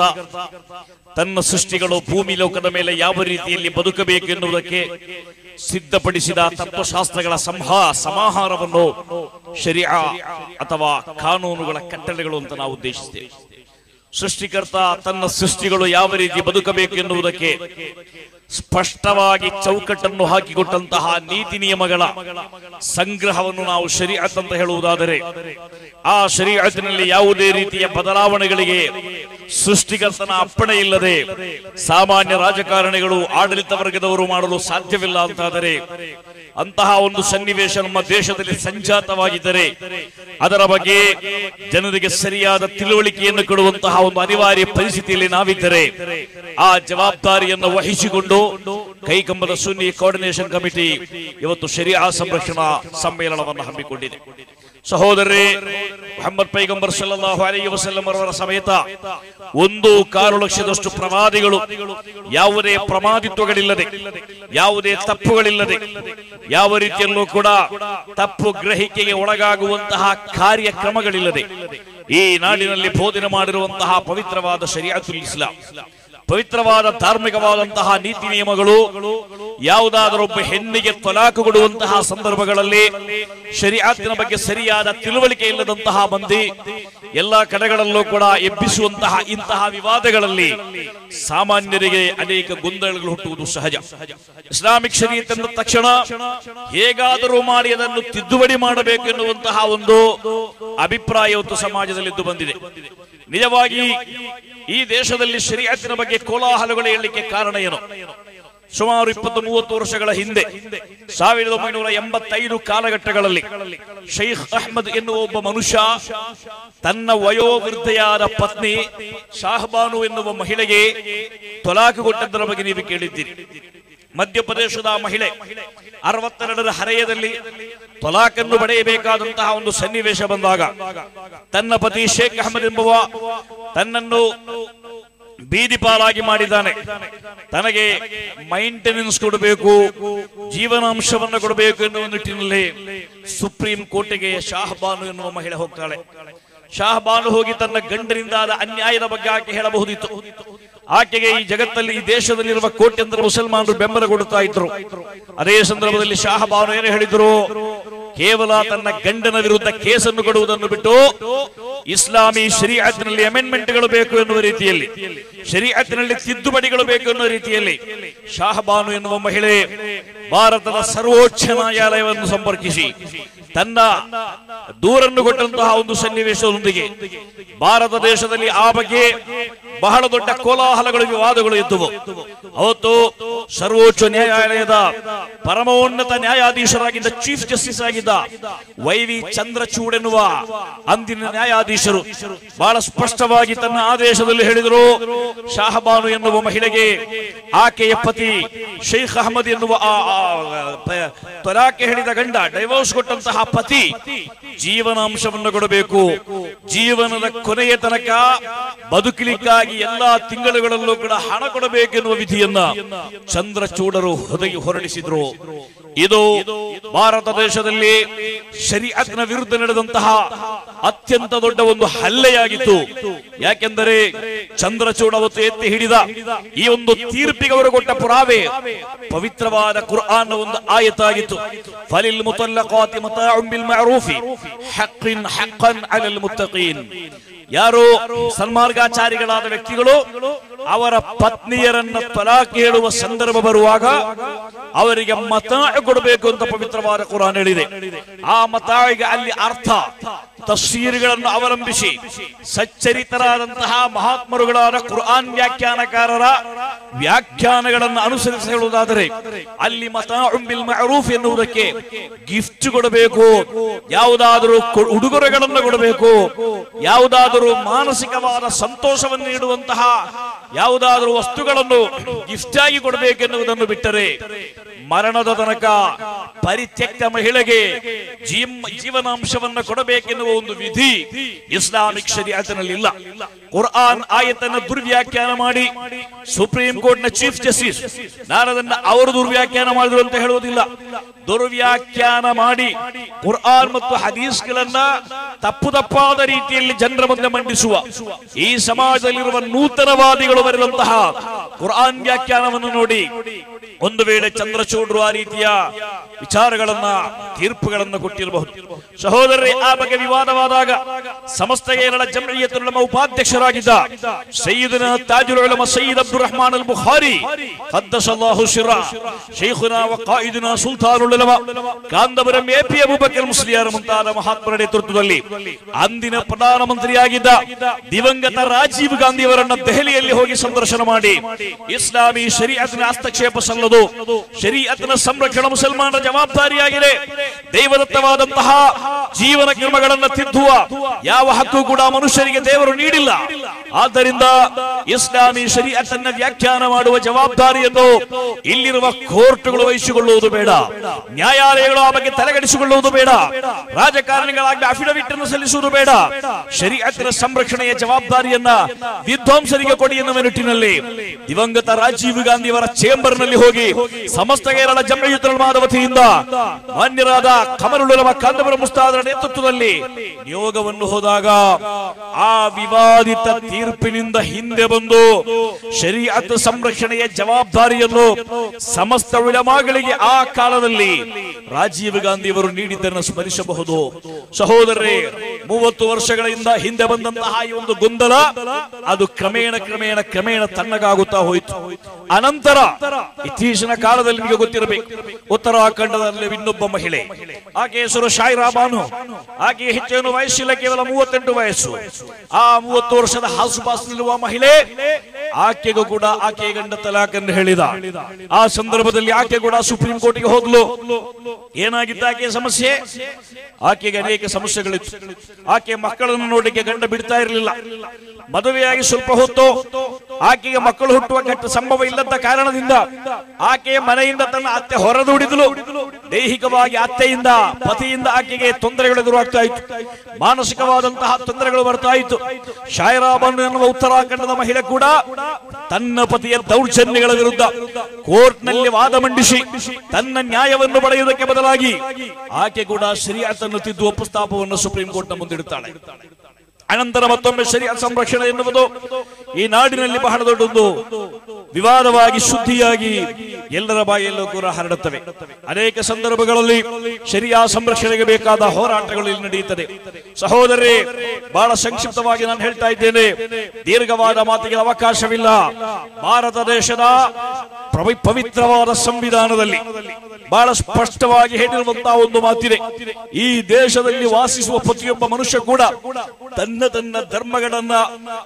ತನ್ನ ಸೃಷ್ಟಿಗಳು ಭೂಮಿ ಲೋಕದ ಮೇಲೆ ಯಾವ ರೀತಿಯಲ್ಲಿ ಬದುಕಬೇಕು ಎನ್ನುವುದಕ್ಕೆ ಸಿದ್ಧಪಡಿಸಿದ ತತ್ವಶಾಸ್ತ್ರಗಳ ಸಂಹಾ ಸಮಾಹಾರವನ್ನು ಶರಿಯಾ ಅಥವಾ ಕಾನೂನುಗಳ ಕಟ್ಟಳೆಗಳು ಅಂತ ನಾವು ಉದ್ದೇಶಿಸ್ತೇವೆ ಸೃಷ್ಟಿಕರ್ತ ತನ್ನ ಸೃಷ್ಟಿಗಳು ಯಾವ ರೀತಿ ಬದುಕಬೇಕು ಎನ್ನುವುದಕ್ಕೆ ಸ್ಪಷ್ಟವಾಗಿ ಚೌಕಟ್ಟನ್ನು ಹಾಕಿಕೊಟ್ಟಂತಹ ನೀತಿ ನಿಯಮಗಳ ಸಂಗ್ರಹವನ್ನು ನಾವು ಶರೀಅತ್ ಅಂತ ಹೇಳುವುದಾದರೆ ಆ ಶರೀಅತ್ತಿನಲ್ಲಿ ಯಾವುದೇ ರೀತಿಯ ಬದಲಾವಣೆಗಳಿಗೆ ಸೃಷ್ಟಿಕರ್ತನ ಅಪ್ಪಣೆ ಇಲ್ಲದೆ ಸಾಮಾನ್ಯ ರಾಜಕಾರಣಿಗಳು ಆಡಳಿತ ವರ್ಗದವರು ಮಾಡಲು ಸಾಧ್ಯವಿಲ್ಲ ಅಂತಾದರೆ ಅಂತಹ ಒಂದು ಸನ್ನಿವೇಶ ನಮ್ಮ ದೇಶದಲ್ಲಿ ಸಂಜಾತವಾಗಿದ್ದರೆ ಅದರ ಬಗ್ಗೆ ಜನರಿಗೆ ಸರಿಯಾದ ತಿಳುವಳಿಕೆಯನ್ನು ಕೊಡುವಂತಹ ಒಂದು ಅನಿವಾರ್ಯ ಪರಿಸ್ಥಿತಿಯಲ್ಲಿ ನಾವಿದ್ದರೆ ಆ ಜವಾಬ್ದಾರಿಯನ್ನು ವಹಿಸಿಕೊಂಡು ಕೈಕಂಬದ ಸುನ್ನಿ ಕೋಆರ್ಡಿನೇಷನ್ ಕಮಿಟಿ ಇವತ್ತು ಶರಿಯಾ ಸಂರಕ್ಷಣಾ ಸಮ್ಮೇಳನವನ್ನು ಹಮ್ಮಿಕೊಂಡಿದೆ ಸಹೋದರರೇ ಮೊಹಮ್ಮದ್ ಪೈಗಂಬರ್ ಸಲ್ಲಲ್ಲಾಹು ಅಲೈಹಿ ವಸಲ್ಲಂ ಅವರ ಸಮೇತ ಒಂದು ಕಾಲು ಲಕ್ಷದಷ್ಟು ಪ್ರವಾದಿಗಳು ಯಾವುದೇ ಪ್ರಮಾದಿತ್ವಗಳಿಲ್ಲದೆ ಯಾವುದೇ ತಪ್ಪುಗಳಿಲ್ಲದೆ ಯಾವ ರೀತಿಯಲ್ಲೂ ಕೂಡ ತಪ್ಪು ಗ್ರಹಿಕೆಗೆ ಒಳಗಾಗುವಂತಹ ಕಾರ್ಯಕ್ರಮಗಳಿಲ್ಲದೆ ಈ ನಾಡಿನಲ್ಲಿ ಬೋಧನೆ ಮಾಡಿರುವಂತಹ ಪವಿತ್ರವಾದ ಶರಿಯಾತುಲ್ ಇಸ್ಲಾಂ ಪವಿತ್ರವಾದ ಧಾರ್ಮಿಕವಾದಂತಹ ನೀತಿ ನಿಯಮಗಳು ಯಾವುದಾದರೊಬ್ಬ ಹೆಣ್ಣಿಗೆ ತೊಲಾಕು ಕೊಡುವಂತಹ ಸಂದರ್ಭಗಳಲ್ಲಿ ಶರಿಯಾತಿನ ಬಗ್ಗೆ ಸರಿಯಾದ ತಿಳುವಳಿಕೆ ಇಲ್ಲದಂತಹ ಮಂದಿ ಎಲ್ಲಾ ಕಡೆಗಳಲ್ಲೂ ಕೂಡ ಎಬ್ಬಿಸುವಂತಹ ಇಂತಹ ವಿವಾದಗಳಲ್ಲಿ ಸಾಮಾನ್ಯರಿಗೆ ಅನೇಕ ಗೊಂದಲಗಳು ಹುಟ್ಟುವುದು ಸಹಜ ಇಸ್ಲಾಮಿಕ್ ಶರೀಯತ್ ಎಂದ ತಕ್ಷಣ ಹೇಗಾದರೂ ಮಾಡಿ ಅದನ್ನು ತಿದ್ದುಪಡಿ ಮಾಡಬೇಕು ಎನ್ನುವಂತಹ ಒಂದು ಅಭಿಪ್ರಾಯ ಇವತ್ತು ಸಮಾಜದಲ್ಲಿ ಇದ್ದು ಬಂದಿದೆ ನಿಜವಾಗಿ ಈ ದೇಶದಲ್ಲಿ ಶರಿಯತ್ತಿನ ಬಗ್ಗೆ ಕೋಲಾಹಲಗಳು ಹೇಳಲಿಕ್ಕೆ ಕಾರಣ ಏನು ಸುಮಾರು ಇಪ್ಪತ್ತು ಮೂವತ್ತು ವರ್ಷಗಳ ಹಿಂದೆ ಸಾವಿರದ ಒಂಬೈನೂರ ಎಂಬತ್ತೈದು ಕಾಲಘಟ್ಟಗಳಲ್ಲಿ ಶೈಖ್ ಅಹ್ಮದ್ ಎನ್ನುವ ಒಬ್ಬ ಮನುಷ್ಯ ತನ್ನ ವಯೋವೃದ್ಧೆಯಾದ ಪತ್ನಿ ಶಾಹಬಾನು ಎನ್ನುವ ಮಹಿಳೆಗೆ ತೊಲಾಕು ಕೊಟ್ಟದ್ದರ ಬಗ್ಗೆ ನೀವು ಕೇಳಿದ್ದೀರಿ ಮಧ್ಯಪ್ರದೇಶದ ಆ ಮಹಿಳೆ ಅರವತ್ತೆರಡರ ಹರೆಯದಲ್ಲಿ ತೊಲಾಕನ್ನು ಪಡೆಯಬೇಕಾದಂತಹ ಒಂದು ಸನ್ನಿವೇಶ ಬಂದಾಗ ತನ್ನ ಪತಿ ಶೇಖ್ ಅಹಮದ್ ಎಂಬುವ ತನ್ನನ್ನು ಬೀದಿ ಪಾಲಾಗಿ ಮಾಡಿದ್ದಾನೆ ತನಗೆ ಮೈಂಟೆನೆನ್ಸ್ ಕೊಡಬೇಕು ಜೀವನಾಂಶವನ್ನು ಕೊಡಬೇಕು ಎನ್ನುವ ನಿಟ್ಟಿನಲ್ಲಿ ಸುಪ್ರೀಂ ಕೋರ್ಟಿಗೆ ಶಾಹಬಾನು ಎನ್ನುವ ಮಹಿಳೆ ಹೋಗ್ತಾಳೆ ಶಾಹಬಾನು ಹೋಗಿ ತನ್ನ ಗಂಡನಿಂದಾದ ಅನ್ಯಾಯದ ಬಗ್ಗೆ ಆಕೆ ಹೇಳಬಹುದಿತ್ತು ಆಕೆಗೆ ಈ ಜಗತ್ತಲ್ಲಿ ಈ ದೇಶದಲ್ಲಿರುವ ಕೋಟ್ಯಂತರ ಮುಸಲ್ಮಾನರು ಬೆಂಬಲ ಕೊಡುತ್ತಾ ಇದ್ರು ಅದೇ ಸಂದರ್ಭದಲ್ಲಿ ಶಾಹಬಾನು ಏನು ಹೇಳಿದ್ರು ಕೇವಲ ತನ್ನ ಗಂಡನ ವಿರುದ್ಧ ಕೇಸನ್ನು ಕೊಡುವುದನ್ನು ಬಿಟ್ಟು ಇಸ್ಲಾಮಿ ಶರೀಅತ್ನಲ್ಲಿ ಅಮೆಂಡ್ಮೆಂಟ್ಗಳು ಬೇಕು ಎನ್ನುವ ರೀತಿಯಲ್ಲಿ ಶರೀಅತ್ನಲ್ಲಿ ತಿದ್ದುಪಡಿಗಳು ಬೇಕು ಎನ್ನುವ ರೀತಿಯಲ್ಲಿ ಶಾಹಬಾನು ಎನ್ನುವ ಮಹಿಳೆ ಭಾರತದ ಸರ್ವೋಚ್ಚ ನ್ಯಾಯಾಲಯವನ್ನು ಸಂಪರ್ಕಿಸಿ ತನ್ನ ದೂರನ್ನು ಕೊಟ್ಟಂತಹ ಒಂದು ಸನ್ನಿವೇಶದೊಂದಿಗೆ ಭಾರತ ದೇಶದಲ್ಲಿ ಆ ಬಗ್ಗೆ ಬಹಳ ದೊಡ್ಡ ಕೋಲಾಹಲಗಳು ವಿವಾದಗಳು ಇದ್ದುವು ಅವತ್ತು ಸರ್ವೋಚ್ಚ ನ್ಯಾಯಾಲಯದ ಪರಮೋನ್ನತ ನ್ಯಾಯಾಧೀಶರಾಗಿದ್ದ ಚೀಫ್ ಜಸ್ಟಿಸ್ ಆಗಿದ್ದ ವೈ ವಿ ಚಂದ್ರಚೂಡ್ ಎನ್ನುವ ಅಂದಿನ ನ್ಯಾಯಾಧೀಶರು ಬಹಳ ಸ್ಪಷ್ಟವಾಗಿ ತನ್ನ ಆದೇಶದಲ್ಲಿ ಹೇಳಿದರು ಶಾಹಬಾನು ಎನ್ನುವ ಮಹಿಳೆಗೆ ಆಕೆಯ ಪತಿ ಶೇಖ್ ಅಹಮದ್ ಎನ್ನುವ ಆ- ಆ ಪ- ತೊಲಾಕೆ ಹೇಳಿದ ಗಂಡ ಡೈವೋರ್ಸ್ ಕೊಟ್ಟಂತಹ ಪತಿ ಜೀವನಾಂಶವನ್ನು ಕೊಡಬೇಕು ಜೀವನದ ಕೊನೆಯ ತನಕ ಬದುಕಲಿಕ್ಕಾಗಿ ಎಲ್ಲಾ ತಿಂಗಳುಗಳಲ್ಲೂ ಕೂಡ ಹಣ ಕೊಡಬೇಕೆನ್ನುವ ವಿಧಿಯನ್ನ ಚಂದ್ರಚೂಡರು ಹೊದಗಿ ಹೊರಡಿಸಿದ್ರು ಇದು ಭಾರತ ದೇಶದಲ್ಲಿ ಶರೀಅತ್ನ ವಿರುದ್ಧ ನಡೆದಂತಹ ಅತ್ಯಂತ ದೊಡ್ಡ ಒಂದು ಹಲ್ಲೆಯಾಗಿತ್ತು ಯಾಕೆಂದರೆ ಚಂದ್ರಚೂಡ್ ಅವತ್ತು ಎತ್ತಿ ಹಿಡಿದ ಈ ಒಂದು ತೀರ್ಪಿಗೆ ಅವರು ಕೊಟ್ಟ ಪುರಾವೆ ಪವಿತ್ರವಾದ ಕುರ್ಆನ್ ಒಂದು ಆಯತ್ತಾಗಿತ್ತು ಫಲಿಲ್ ಮುತಲ್ಲಕಾತಿ ಮತಾಉಂ ಬಿಲ್ ಮಅರೂಫಿ ಹಕ್ಕಿನ್ ಹಕ್ಕನ್ ಅಲಲ್ ಮುತ್ತಕೀನ್ ಯಾರು ಸನ್ಮಾರ್ಗಾಚಾರಿಗಳಾದ ವ್ಯಕ್ತಿಗಳು ಅವರ ಪತ್ನಿಯರನ್ನ ತಲಾಕ್ ಹೇಳುವ ಸಂದರ್ಭ ಬರುವಾಗ ಅವರಿಗೆ ಮತ ಕೊಡಬೇಕು ಅಂತ ಪವಿತ್ರವಾದ ಕುರಾನ್ ಹೇಳಿದೆ ಆ ಮತಾಯಿಗೆ ಅಲ್ಲಿ ಅರ್ಥ ತಫ್ಸೀರ್ಗಳನ್ನು ಅವಲಂಬಿಸಿ ಸಚ್ಚರಿತರಾದಂತಹ ಮಹಾತ್ಮರುಗಳಾದ ಕುರ್ಆನ್ ವ್ಯಾಖ್ಯಾನಕಾರರ ವ್ಯಾಖ್ಯಾನಗಳನ್ನು ಅನುಸರಿಸಿ ಹೇಳುವುದಾದರೆ ಅಲ್ಲಿ ಮತ ಬಿಲ್ ಮಅರೂಫ್ ಎನ್ನುವುದಕ್ಕೆ ಗಿಫ್ಟ್ ಕೊಡಬೇಕು ಯಾವುದಾದರೂ ಕೊ- ಉಡುಗೊರೆಗಳನ್ನು ಕೊಡಬೇಕು ಯಾವುದಾದರೂ ಮಾನಸಿಕವಾದ ಸಂತೋಷವನ್ನು ನೀಡುವಂತಹ ಯಾವುದಾದರೂ ವಸ್ತುಗಳನ್ನು ಗಿಫ್ಟ್ ಆಗಿ ಕೊಡಬೇಕೆನ್ನುವುದನ್ನು ಬಿಟ್ಟರೆ ಮರಣದ ತನಕ ಪರಿತ್ಯಕ್ತ ಮಹಿಳೆಗೆ ಜೀಮ್- ಜೀವನಾಂಶವನ್ನು ಕೊಡಬೇಕೆನ್ನುವ ಒಂದು ವಿಧಿ ಇಸ್ಲಾಮಿಕ್ ಶರಿಯಾತಿನಲ್ಲಿ ಇಲ್ಲ ಕುರ್ಆನ್ ಆಯತನ್ನು ದುರ್ವ್ಯಾಖ್ಯಾನ ಮಾಡಿ ಸುಪ್ರೀಂ ಸುಪ್ರೀಂ ಕೋರ್ಟ್ ನ ಚೀಫ್ ಜಸ್ಟಿಸ್ ನಾನು ಅದನ್ನ ಅವರು ದುರ್ವ್ಯಾಖ್ಯಾನ ಮಾಡಿದ್ರು ಅಂತ ಹೇಳುವುದಿಲ್ಲ ದುರ್ವ್ಯಾಖ್ಯಾನ ಮಾಡಿ ಕುರ್ಆನ್ ಮತ್ತು ಹದೀಸ್ಗಳನ್ನ ತಪ್ಪು ತಪ್ಪಾದ ರೀತಿಯಲ್ಲಿ ಜನರ ಮುಂದೆ ಮಂಡಿಸುವ ಈ ಸಮಾಜದಲ್ಲಿರುವ ನೂತನವಾದಿಗಳು ಬರೆದಂತಹ ಕುರ್ಆನ್ ವ್ಯಾಖ್ಯಾನವನ್ನು ನೋಡಿ ಒಂದು ವೇಳೆ ಚಂದ್ರಚೂಡ್ರು ಆ ರೀತಿಯ ವಿಚಾರಗಳನ್ನ ತೀರ್ಪುಗಳನ್ನ ಕೊಟ್ಟಿರಬಹುದು ಸಹೋದರರೇ ಆ ಬಗ್ಗೆ ವಿವಾದವಾದಾಗ ಸಮಸ್ತ ಕೇರಳ ಜಮೀಯತುಲ್ ನಮ್ಮ ಉಪಾಧ್ಯಕ್ಷರಾಗಿದ್ದ ಸಯ್ಯದನ ತಾಜುಲ್ ಉಲಮ ಸಯ್ಯದ್ ಅಬ್ದುಲ್ ರಹಮಾನ್ ಅಲ್ ಬುಖಾರಿ ಖದ್ದಸಲ್ಲಾಹು ಶಿರಾ ಶೈಖುನಾ ವ ಕಾಯಿದುನಾ ಸುಲ್ತಾನುಲ್ ಉಲಮ ಕಾಂದಬರಂ ಎಪಿ ಅಬೂಬಕರ್ ಮುಸ್ಲಿಯಾರ್ ಮುಂತಾದ ಮಹಾತ್ಮರ ನೇತೃತ್ವದಲ್ಲಿ ಅಂದಿನ ಪ್ರಧಾನಮಂತ್ರಿಯಾಗಿದ್ದ ದಿವಂಗತ ರಾಜೀವ್ ಗಾಂಧಿ ಅವರನ್ನ ದೆಹಲಿಯಲ್ಲಿ ಹೋಗಿ ಸಂದರ್ಶನ ಮಾಡಿ ಇಸ್ಲಾಮಿ ಶರೀಅತ್ನ ಹಸ್ತಕ್ಷೇಪ ಸಲ್ಲದು ಶರೀಅತ್ನ ಸಂರಕ್ಷಣಾ ಮುಸಲ್ಮಾನರ ಜವಾಬ್ದಾರಿಯಾಗಿದೆ ದೈವದತ್ತವಾದಂತಹ ಜೀವನ ಕ್ರಮಗಳನ್ನು ತಿದ್ದುವ ಯಾವ ಹಕ್ಕು ಕೂಡ ಮನುಷ್ಯರಿಗೆ ದೇವರು ನೀಡಿಲ್ಲ ಆದ್ದರಿಂದ ಇಸ್ಲಾಮಿ ಶರೀಅತನ್ನ ವ್ಯಾಖ್ಯಾನ ಮಾಡುವ ಜವಾಬ್ದಾರಿಯನ್ನು ಇಲ್ಲಿರುವ ಕೋರ್ಟ್ಗಳು ವಹಿಸಿಕೊಳ್ಳುವುದು ಬೇಡ ನ್ಯಾಯಾಲಯಗಳು ಆ ಬಗ್ಗೆ ತಲೆಗಡಿಸಿಕೊಳ್ಳುವುದು ಬೇಡ ರಾಜಕಾರಣಿಗಳಾಗಿ ಅಫಿಡವಿಟ್ ಅನ್ನು ಸಲ್ಲಿಸುವುದು ಬೇಡ ಶರೀಅತ್ತಿನ ಸಂರಕ್ಷಣೆಯ ಜವಾಬ್ದಾರಿಯನ್ನ ವಿದ್ವಾಂಸರಿಗೆ ಕೊಡಿ ಎನ್ನುವ ನಿಟ್ಟಿನಲ್ಲಿ ದಿವಂಗತ ರಾಜೀವ್ ಗಾಂಧಿ ಅವರ ಚೇಂಬರ್ ನಲ್ಲಿ ಹೋಗಿ ಸಮಸ್ತ ಕೇರಳ ಜಮಯುತರಮಾದ ವತಿಯಿಂದ ಮಾನ್ಯರಾದ ಕಮರುಳುಲಮ ಕಾಂದವರ ಮುಸ್ತಾದರ ನೇತೃತ್ವದಲ್ಲಿ ನಿಯೋಗವನ್ನು ಹೋದಾಗ ಆ ವಿವಾದಿತ ತೀರ್ಪಿನಿಂದ ಹಿಂದೆ ಬಂದು ಶರೀಅತ್ ಸಂರಕ್ಷಣೆಯ ಜವಾಬ್ದಾರಿಯನ್ನು ಸಮಸ್ತ ವಿಳಮಾಗಳಿಗೆ ಆ ಕಾಲದಲ್ಲಿ ರಾಜೀವ್ ಗಾಂಧಿ ಅವರು ನೀಡಿದ್ದನ್ನು ಸ್ಮರಿಸಬಹುದು ಸಹೋದರರೇ ಮೂವತ್ತು ವರ್ಷಗಳಿಂದ ಹಿಂದೆ ಬಂದಂತಹ ಈ ಒಂದು ಗೊಂದಲ ಅದು ಕ್ರಮೇಣ ಕ್ರಮೇಣ ಕ್ರಮೇಣ ತಣ್ಣಗಾಗುತ್ತಾ ಹೋಯಿತು ಅನಂತರ ಇತ್ತೀಚಿನ ಕಾಲದಲ್ಲಿ ನಿಮಗೆ ಗೊತ್ತಿರಬೇಕು ಉತ್ತರಾಖಂಡದಲ್ಲಿ ಇನ್ನೊಬ್ಬ ಮಹಿಳೆ ಆಕೆ ಹೆಸರು ಶಾಯಿರಾ ಬಾನು ಆಕೆ ಹೆಚ್ಚೇನು ವಯಸ್ಸಿಲ್ಲ ಕೇವಲ ಮೂವತ್ತೆಂಟು ವಯಸ್ಸು ಆ ಮೂವತ್ತು ವರ್ಷದ ಹಾಸುಪಾಸಿನಲ್ಲಿರುವ ಮಹಿಳೆ ಆಕೆಗೂ ಕೂಡ ಆಕೆ ಗಂಡ ತಲಾಕ್ ಎಂದು ಹೇಳಿದ ಆ ಸಂದರ್ಭದಲ್ಲಿ ಆಕೆ ಕೂಡ ಸುಪ್ರೀಂ ಕೋರ್ಟ್ಗೆ ಹೋದ್ಲು ಏನಾಗಿತ್ತು ಆಕೆಯ ಸಮಸ್ಯೆ ಆಕೆಗೆ ಅನೇಕ ಸಮಸ್ಯೆಗಳಿತ್ತು ಆಕೆ ಮಕ್ಕಳನ್ನು ನೋಡಲಿಕ್ಕೆ ಗಂಡ ಬಿಡ್ತಾ ಇರಲಿಲ್ಲ ಮದುವೆಯಾಗಿ ಸ್ವಲ್ಪ ಹೊತ್ತು ಆಕೆಗೆ ಮಕ್ಕಳು ಹುಟ್ಟುವ ಕೆಟ್ಟ ಸಂಭವ ಇಲ್ಲದ ಕಾರಣದಿಂದ ಆಕೆಯ ಮನೆಯಿಂದ ತನ್ನ ಅತ್ತೆ ಹೊರದೂಡಿದಳು ದೈಹಿಕವಾಗಿ ಅತ್ತೆಯಿಂದ ಪತಿಯಿಂದ ಆಕೆಗೆ ತೊಂದರೆಗಳು ಎದುರಾಗ್ತಾ ಇತ್ತು ಮಾನಸಿಕವಾದಂತಹ ತೊಂದರೆಗಳು ಬರ್ತಾ ಇತ್ತು ಶಾಯರಾಬನ್ ಎನ್ನುವ ಉತ್ತರಾಖಂಡದ ಮಹಿಳೆ ಕೂಡ ತನ್ನ ಪತಿಯ ದೌರ್ಜನ್ಯಗಳ ವಿರುದ್ಧ ಕೋರ್ಟ್ನಲ್ಲಿ ವಾದ ಮಂಡಿಸಿ ತನ್ನ ನ್ಯಾಯವನ್ನು ಪಡೆಯುವುದಕ್ಕೆ ಬದಲಾಗಿ ಆಕೆ ಕೂಡ ಶರಿಯಾತನ್ನು ತಿದ್ದುವ ಪ್ರಸ್ತಾಪವನ್ನು ಸುಪ್ರೀಂ ಕೋರ್ಟ್ನ ಮುಂದಿಡುತ್ತಾಳೆ ಅನಂತರ ಮತ್ತೊಮ್ಮೆ ಶರೀರ ಸಂರಕ್ಷಣೆ ಎನ್ನುವುದು ಈ ನಾಡಿನಲ್ಲಿ ಬಹಳ ದೊಡ್ಡೊಂದು ವಿವಾದವಾಗಿ ಶುದ್ಧಿಯಾಗಿ ಎಲ್ಲರ ಬಾಯಲ್ಲೂ ಕೂಡ ಹರಡುತ್ತವೆ ಅನೇಕ ಸಂದರ್ಭಗಳಲ್ಲಿ ಶರಿಯಾ ಸಂರಕ್ಷಣೆಗೆ ಬೇಕಾದ ಹೋರಾಟಗಳು ಇಲ್ಲಿ ನಡೆಯುತ್ತದೆ ಸಹೋದರರೇ ಬಹಳ ಸಂಕ್ಷಿಪ್ತವಾಗಿ ನಾನು ಹೇಳ್ತಾ ಇದ್ದೇನೆ ದೀರ್ಘವಾದ ಮಾತಿಗೆ ಅವಕಾಶವಿಲ್ಲ ಭಾರತ ದೇಶದ ಪ್ರವಿ- ಪವಿತ್ರವಾದ ಸಂವಿಧಾನದಲ್ಲಿ ಬಹಳ ಸ್ಪಷ್ಟವಾಗಿ ಹೇಳಿರುವಂತಹ ಒಂದು ಮಾತಿದೆ ಈ ದೇಶದಲ್ಲಿ ವಾಸಿಸುವ ಪ್ರತಿಯೊಬ್ಬ ಮನುಷ್ಯ ಕೂಡ ತನ್ನ ತನ್ನ ಧರ್ಮಗಳನ್ನ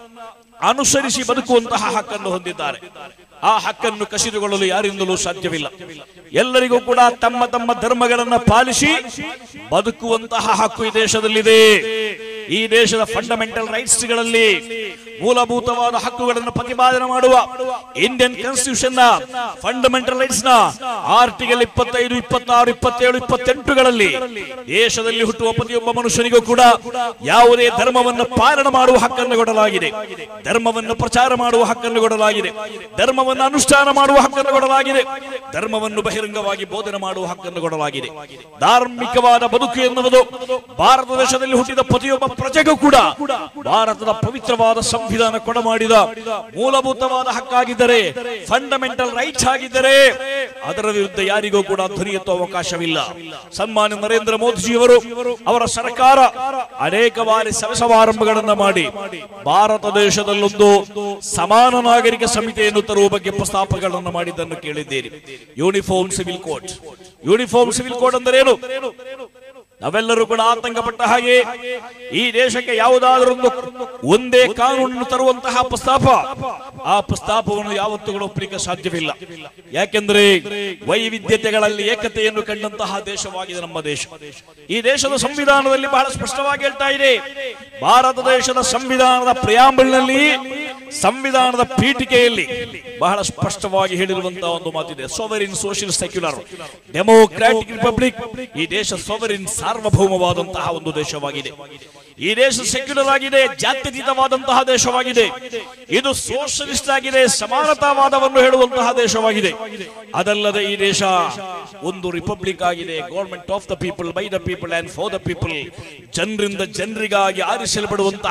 ಅನುಸರಿಸಿ ಬದುಕುವಂತಹ ಹಕ್ಕನ್ನು ಹೊಂದಿದ್ದಾರೆ ಆ ಹಕ್ಕನ್ನು ಕಸಿದುಕೊಳ್ಳಲು ಯಾರಿಂದಲೂ ಸಾಧ್ಯವಿಲ್ಲ ಎಲ್ಲರಿಗೂ ಕೂಡ ತಮ್ಮ ತಮ್ಮ ಧರ್ಮಗಳನ್ನ ಪಾಲಿಸಿ ಬದುಕುವಂತಹ ಹಕ್ಕು ಈ ದೇಶದಲ್ಲಿದೆ ಈ ದೇಶದ ಫಂಡಮೆಂಟಲ್ ರೈಟ್ಸ್ ಗಳಲ್ಲಿ ಮೂಲಭೂತವಾದ ಹಕ್ಕುಗಳನ್ನು ಪ್ರತಿಪಾದನೆ ಮಾಡುವ ಇಂಡಿಯನ್ ಕಾನ್ಸ್ಟಿಟ್ಯೂಷನ್ ನ ಫಂಡಮೆಂಟಲ್ ರೈಟ್ಸ್ ನ ಆರ್ಟಿಕಲ್ ಇಪ್ಪತ್ತೈದು ಇಪ್ಪತ್ತಾರು ಇಪ್ಪತ್ತೇಳು ಇಪ್ಪತ್ತೆಂಟುಗಳಲ್ಲಿ ದೇಶದಲ್ಲಿ ಹುಟ್ಟುವ ಪ್ರತಿಯೊಬ್ಬ ಮನುಷ್ಯನಿಗೂ ಕೂಡ ಯಾವುದೇ ಧರ್ಮವನ್ನು ಪಾಲನೆ ಮಾಡುವ ಹಕ್ಕನ್ನು ಕೊಡಲಾಗಿದೆ ಧರ್ಮವನ್ನು ಪ್ರಚಾರ ಮಾಡುವ ಹಕ್ಕನ್ನು ಕೊಡಲಾಗಿದೆ ಧರ್ಮವನ್ನು ಅನುಷ್ಠಾನ ಮಾಡುವ ಹಕ್ಕನ್ನು ಕೊಡಲಾಗಿದೆ ಧರ್ಮವನ್ನು ಬಹಿರಂಗವಾಗಿ ಬೋಧನೆ ಮಾಡುವ ಹಕ್ಕನ್ನು ಕೊಡಲಾಗಿದೆ ಧಾರ್ಮಿಕವಾದ ಬದುಕು ಎನ್ನುವುದು ಭಾರತ ದೇಶದಲ್ಲಿ ಹುಟ್ಟಿದ ಪ್ರತಿಯೊಬ್ಬ ಪ್ರಜೆಗೂ ಕೂಡ ಭಾರತದ ಪವಿತ್ರವಾದ ಸಂವಿಧಾನ ಕೊಡಮಾಡಿದ ಮೂಲಭೂತವಾದ ಹಕ್ಕಾಗಿದ್ದರೆ ಫಂಡಮೆಂಟಲ್ ರೈಟ್ಸ್ ಆಗಿದ್ದರೆ ಅದರ ವಿರುದ್ಧ ಯಾರಿಗೂ ಕೂಡ ಧ್ವನಿ ಎತ್ತುವ ಅವಕಾಶವಿಲ್ಲ ಸನ್ಮಾನ್ಯ ನರೇಂದ್ರ ಮೋದಿಜಿಯವರು ಅವರ ಸರ್ಕಾರ ಅನೇಕ ಬಾರಿ ಸಭೆ ಸಮಾರಂಭಗಳನ್ನ ಮಾಡಿ ಭಾರತ ದೇಶದಲ್ಲೊಂದು ಸಮಾನ ನಾಗರಿಕ ಸಮಿತಿಯನ್ನು ತರುವ ಬಗ್ಗೆ ಪ್ರಸ್ತಾಪಗಳನ್ನು ಮಾಡಿದ್ದನ್ನು ಕೇಳಿದ್ದೇನೆ uniform civil code uniform civil code ಅಂದರೆ ಏನು ನಾವೆಲ್ಲರೂ ಕೂಡ ಆತಂಕಪಟ್ಟ ಹಾಗೆ ಈ ದೇಶಕ್ಕೆ ಯಾವುದಾದರೊಂದು ಒಂದೇ ಕಾನೂನನ್ನು ತರುವಂತಹ ಪ್ರಸ್ತಾಪ ಆ ಪ್ರಸ್ತಾಪವನ್ನು ಯಾವತ್ತೂ ಕೂಡ ಒಪ್ಪಲಿಕ್ಕೆ ಸಾಧ್ಯವಿಲ್ಲ ಯಾಕೆಂದ್ರೆ ವೈವಿಧ್ಯತೆಗಳಲ್ಲಿ ಏಕತೆಯನ್ನು ಕಂಡಂತಹ ದೇಶವಾಗಿದೆ ನಮ್ಮ ದೇಶ ಈ ದೇಶದ ಸಂವಿಧಾನದಲ್ಲಿ ಬಹಳ ಸ್ಪಷ್ಟವಾಗಿ ಹೇಳ್ತಾ ಇದೆ ಭಾರತ ದೇಶದ ಸಂವಿಧಾನದ ಪ್ರಿಯಾಂಬಲ್ನಲ್ಲಿ ಸಂವಿಧಾನದ ಪೀಠಿಕೆಯಲ್ಲಿ ಬಹಳ ಸ್ಪಷ್ಟವಾಗಿ ಹೇಳಿರುವಂತಹ ಒಂದು ಮಾತಿದೆ sovereign socialist secular democratic republic ಈ ದೇಶ ಸೋವರಿನ್ ಸಾರ್ವಭೌಮವಾದಂತಹ ಒಂದು ದೇಶವಾಗಿದೆ ಈ ದೇಶ ಸೆಕ್ಯುಲರ್ ಆಗಿದೆ ಜಾತ್ಯತೀತವಾದಂತಹ ದೇಶವಾಗಿದೆ ಇದು ಸೋಷಲಿಸ್ಟ್ ಆಗಿದೆ ಸಮಾನತಾವಾದವನ್ನು ಹೇಳುವಂತಹ ದೇಶವಾಗಿದೆ ಅದಲ್ಲದೆ ಈ ದೇಶ ಒಂದು ರಿಪಬ್ಲಿಕ್ ಆಗಿದೆ government of the people by the people and for the people ಜನರಿಂದ ಜನರಿಗಾಗಿ ಆರಿಸಲ್ಪಡುವಂತಹ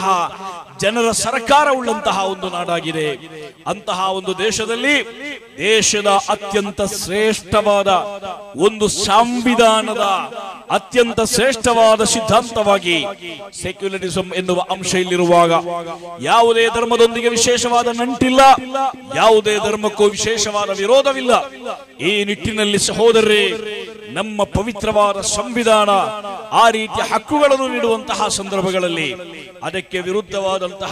ಜನರ ಸರ್ಕಾರ ಉಳ್ಳಂತಹ ಒಂದು ನಾಡಾಗಿದೆ ಅಂತಹ ಒಂದು ದೇಶದಲ್ಲಿ ದೇಶದ ಅತ್ಯಂತ ಶ್ರೇಷ್ಠವಾದ ಒಂದು ಸಂವಿಧಾನದ ಅತ್ಯಂತ ಶ್ರೇಷ್ಠವಾದ ಸಿದ್ಧಾಂತವಾಗಿ ಸೆಕ್ಯುಲರಿಸಂ ಎನ್ನುವ ಅಂಶ ಇಲ್ಲಿರುವಾಗ ಯಾವುದೇ ಧರ್ಮದೊಂದಿಗೆ ವಿಶೇಷವಾದ ನಂಟಿಲ್ಲ ಯಾವುದೇ ಧರ್ಮಕ್ಕೂ ವಿಶೇಷವಾದ ವಿರೋಧವಿಲ್ಲ ಈ ನಿಟ್ಟಿನಲ್ಲಿ ಸಹೋದರರೇ ನಮ್ಮ ಪವಿತ್ರವಾದ ಸಂವಿಧಾನ ಆ ರೀತಿಯ ಹಕ್ಕುಗಳನ್ನು ನೀಡುವಂತಹ ಸಂದರ್ಭಗಳಲ್ಲಿ ಅದಕ್ಕೆ ವಿರುದ್ಧವಾದಂತಹ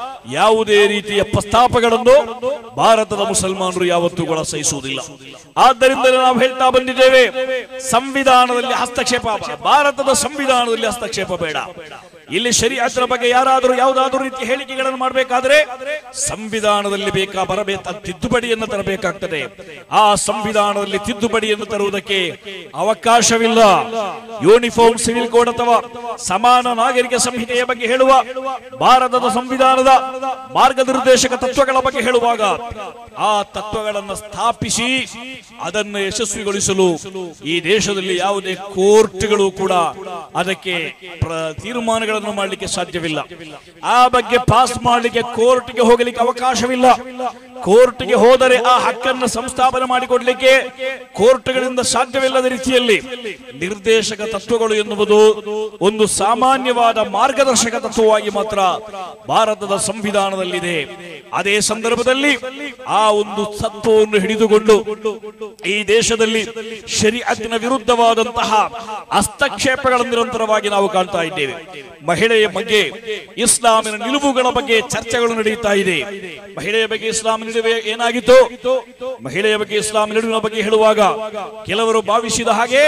ಯಾವುದೇ ರೀತಿಯ ಪ್ರಸ್ತಾಪಗಳನ್ನು ಭಾರತದ ಮುಸಲ್ಮಾನರು ಯಾವತ್ತೂ ಕೂಡ ಸಹಿಸುವುದಿಲ್ಲ ಆದ್ದರಿಂದ ನಾವು ಹೇಳ್ತಾ ಬಂದಿದ್ದೇವೆ ಸಂವಿಧಾನದಲ್ಲಿ ಹಸ್ತಕ್ಷೇಪ ಭಾರತದ ಸಂವಿಧಾನದಲ್ಲಿ ಹಸ್ತಕ್ಷೇಪ ಬೇಡ ಇಲ್ಲಿ ಶರೀಅತ್ರ ಬಗ್ಗೆ ಯಾರಾದರೂ ಯಾವುದಾದ್ರೂ ರೀತಿಯ ಹೇಳಿಕೆಗಳನ್ನು ಮಾಡಬೇಕಾದ್ರೆ ಸಂವಿಧಾನದಲ್ಲಿ ಬೇಕಾ ಬರಬೇಕು ತಿದ್ದುಪಡಿಯನ್ನು ತರಬೇಕಾಗ್ತದೆ ಆ ಸಂವಿಧಾನದಲ್ಲಿ ತಿದ್ದುಪಡಿಯನ್ನು ತರುವುದಕ್ಕೆ ಅವಕಾಶವಿಲ್ಲ ಯೂನಿಫಾರ್ಮ್ ಸಿವಿಲ್ ಕೋಡ್ ಅಥವಾ ಸಮಾನ ನಾಗರಿಕ ಸಂಹಿತೆಯ ಬಗ್ಗೆ ಹೇಳುವ ಭಾರತದ ಸಂವಿಧಾನದ ಮಾರ್ಗನಿರ್ದೇಶಕ ತತ್ವಗಳ ಬಗ್ಗೆ ಹೇಳುವಾಗ ಆ ತತ್ವಗಳನ್ನು ಸ್ಥಾಪಿಸಿ ಅದನ್ನು ಯಶಸ್ವಿಗೊಳಿಸಲು ಈ ದೇಶದಲ್ಲಿ ಯಾವುದೇ ಕೋರ್ಟ್ಗಳು ಕೂಡ ಅದಕ್ಕೆ ಪ್ರ- ತೀರ್ಮಾನಗಳನ್ನು ಮಾಡಲಿಕ್ಕೆ ಸಾಧ್ಯವಿಲ್ಲ ಆ ಬಗ್ಗೆ ಪಾಸ್ ಮಾಡಲಿಕ್ಕೆ ಕೋರ್ಟ್ಗೆ ಹೋಗಲಿಕ್ಕೆ ಅವಕಾಶವಿಲ್ಲ ಕೋರ್ಟ್ಗೆ ಹೋದರೆ ಆ ಹಕ್ಕನ್ನು ಸಂಸ್ಥಾಪನೆ ಮಾಡಿಕೊಡ್ಲಿಕ್ಕೆ ಕೋರ್ಟ್ಗಳಿಂದ ಸಾಧ್ಯವಿಲ್ಲದ ರೀತಿಯಲ್ಲಿ ನಿರ್ದೇಶಕ ತತ್ವಗಳು ಎನ್ನುವುದು ಒಂದು ಸಾಮಾನ್ಯವಾದ ಮಾರ್ಗದರ್ಶಕ ತತ್ವವಾಗಿ ಮಾತ್ರ ಭಾರತದ ಸಂವಿಧಾನದಲ್ಲಿದೆ ಅದೇ ಸಂದರ್ಭದಲ್ಲಿ ಆ ಒಂದು ತತ್ವವನ್ನು ಹಿಡಿದುಕೊಂಡು ಈ ದೇಶದಲ್ಲಿ ಶರೀಅತ್ತಿನ ವಿರುದ್ಧವಾದಂತಹ ಹಸ್ತಕ್ಷೇಪಗಳನ್ನು ನಿರಂತರವಾಗಿ ನಾವು ಕಾಣ್ತಾ ಇದ್ದೇವೆ ಮಹಿಳೆಯ ಬಗ್ಗೆ ಇಸ್ಲಾಮಿನ ನಿಲುವುಗಳ ಬಗ್ಗೆ ಚರ್ಚೆಗಳು ನಡೆಯುತ್ತಾ ಇದೆ ಮಹಿಳೆಯ ಬಗ್ಗೆ ಇಸ್ಲಾಂ ನಿಲುವೆ ಏನಾಗಿತ್ತು ಮಹಿಳೆಯ ಬಗ್ಗೆ ಇಸ್ಲಾಂ ನಿಲುವಿನ ಬಗ್ಗೆ ಹೇಳುವಾಗ ಕೆಲವರು ಭಾವಿಸಿದ ಹಾಗೆ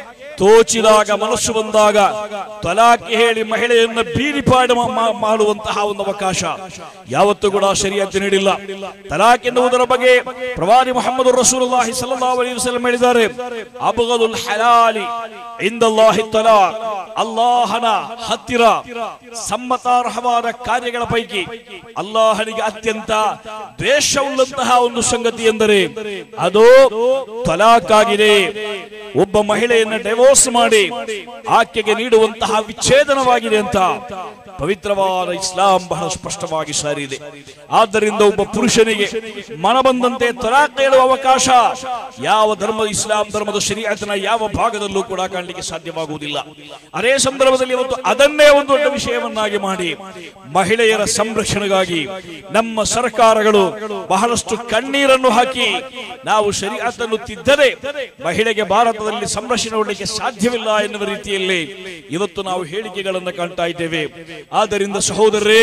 ತೋಚಿದಾಗ ಮನಸ್ಸು ಬಂದಾಗ ತಲಾಖ್ ಹೇಳಿ ಮಹಿಳೆಯನ್ನ ಬೀದಿಪಾಡು ಮಾ- ಮಾ- ಮಾಡುವಂತಹ ಒಂದು ಅವಕಾಶ ಯಾವತ್ತೂ ಕೂಡ ಶರಿಯತ್ತು ನೀಡಿಲ್ಲ ತಲಾಖ್ ಎನ್ನುವುದರ ಬಗ್ಗೆ ಪ್ರವಾದಿ ಮೊಹಮ್ಮದ್ ರಸೂಲುಲ್ಲಾಹಿ ಸಲ್ಲಲ್ಲಾಹು ಅಲೈಹಿ ವಸಲ್ಲಂ ಹೇಳಿದ್ದಾರೆ ಅಬ್ಗದುಲ್ ಹಲಾಲಿ ಇಂದಲ್ಲಾಹಿ ತಲಾಖ್ ಅಲ್ಲಾಹನ ಹತ್ತಿರ ಸಮ್ಮತಾರ್ಹವಾದ ಕಾರ್ಯಗಳ ಪೈಕಿ ಅಲ್ಲಾಹನಿಗೆ ಅತ್ಯಂತ ದ್ವೇಷವುಳ್ಳಂತಹ ಒಂದು ಸಂಗತಿ ಎಂದರೆ ಅದು ತಲಾಕ್ ಆಗಿದೆ ಒಬ್ಬ ಮಹಿಳೆಯನ್ನ ಡೈವೋರ್ಸ್ ಮಾಡಿ ಆಕೆಗೆ ನೀಡುವಂತಹ ವಿಚ್ಛೇದನವಾಗಿದೆ ಅಂತ ಪವಿತ್ರವಾದ ಇಸ್ಲಾಂ ಬಹಳ ಸ್ಪಷ್ಟವಾಗಿ ಸಾರಿದೆ ಆದ್ದರಿಂದ ಒಬ್ಬ ಪುರುಷನಿಗೆ ಮನ ಬಂದಂತೆ ತಲಾಕ್ ಹೇಳುವ ಅವಕಾಶ ಯಾವ ಧರ್ಮ ಇಸ್ಲಾಂ ಧರ್ಮದ ಶರೀಅತಿನ ಯಾವ ಭಾಗದಲ್ಲೂ ಕೂಡ ಕಾಣಲಿಕ್ಕೆ ಸಾಧ್ಯವಾಗುವುದಿಲ್ಲ ಅದೇ ಸಂದರ್ಭದಲ್ಲಿ ಇವತ್ತು ಅದನ್ನೇ ಒಂದು ದೊಡ್ಡ ವಿಷಯವನ್ನಾಗಿ ಮಾಡಿ ಮಹಿಳೆಯರ ಸಂರಕ್ಷಣೆಗಾಗಿ ನಮ್ಮ ಸರ್ಕಾರಗಳು ಬಹಳಷ್ಟು ಕಣ್ಣೀರನ್ನು ಹಾಕಿ ನಾವು ಶರೀಅತನ್ನು ತಿದ್ದರೆ ಮಹಿಳೆಗೆ ಭಾರತದಲ್ಲಿ ಸಂರಕ್ಷಣೆ ಕೊಡಲಿಕ್ಕೆ ಸಾಧ್ಯವಿಲ್ಲ ಎನ್ನುವ ರೀತಿಯಲ್ಲಿ ಇವತ್ತು ನಾವು ಹೇಳಿಕೆಗಳನ್ನು ಕಾಣ್ತಾ ಇದ್ದೇವೆ ಆದ್ದರಿಂದ ಸಹೋದರರೇ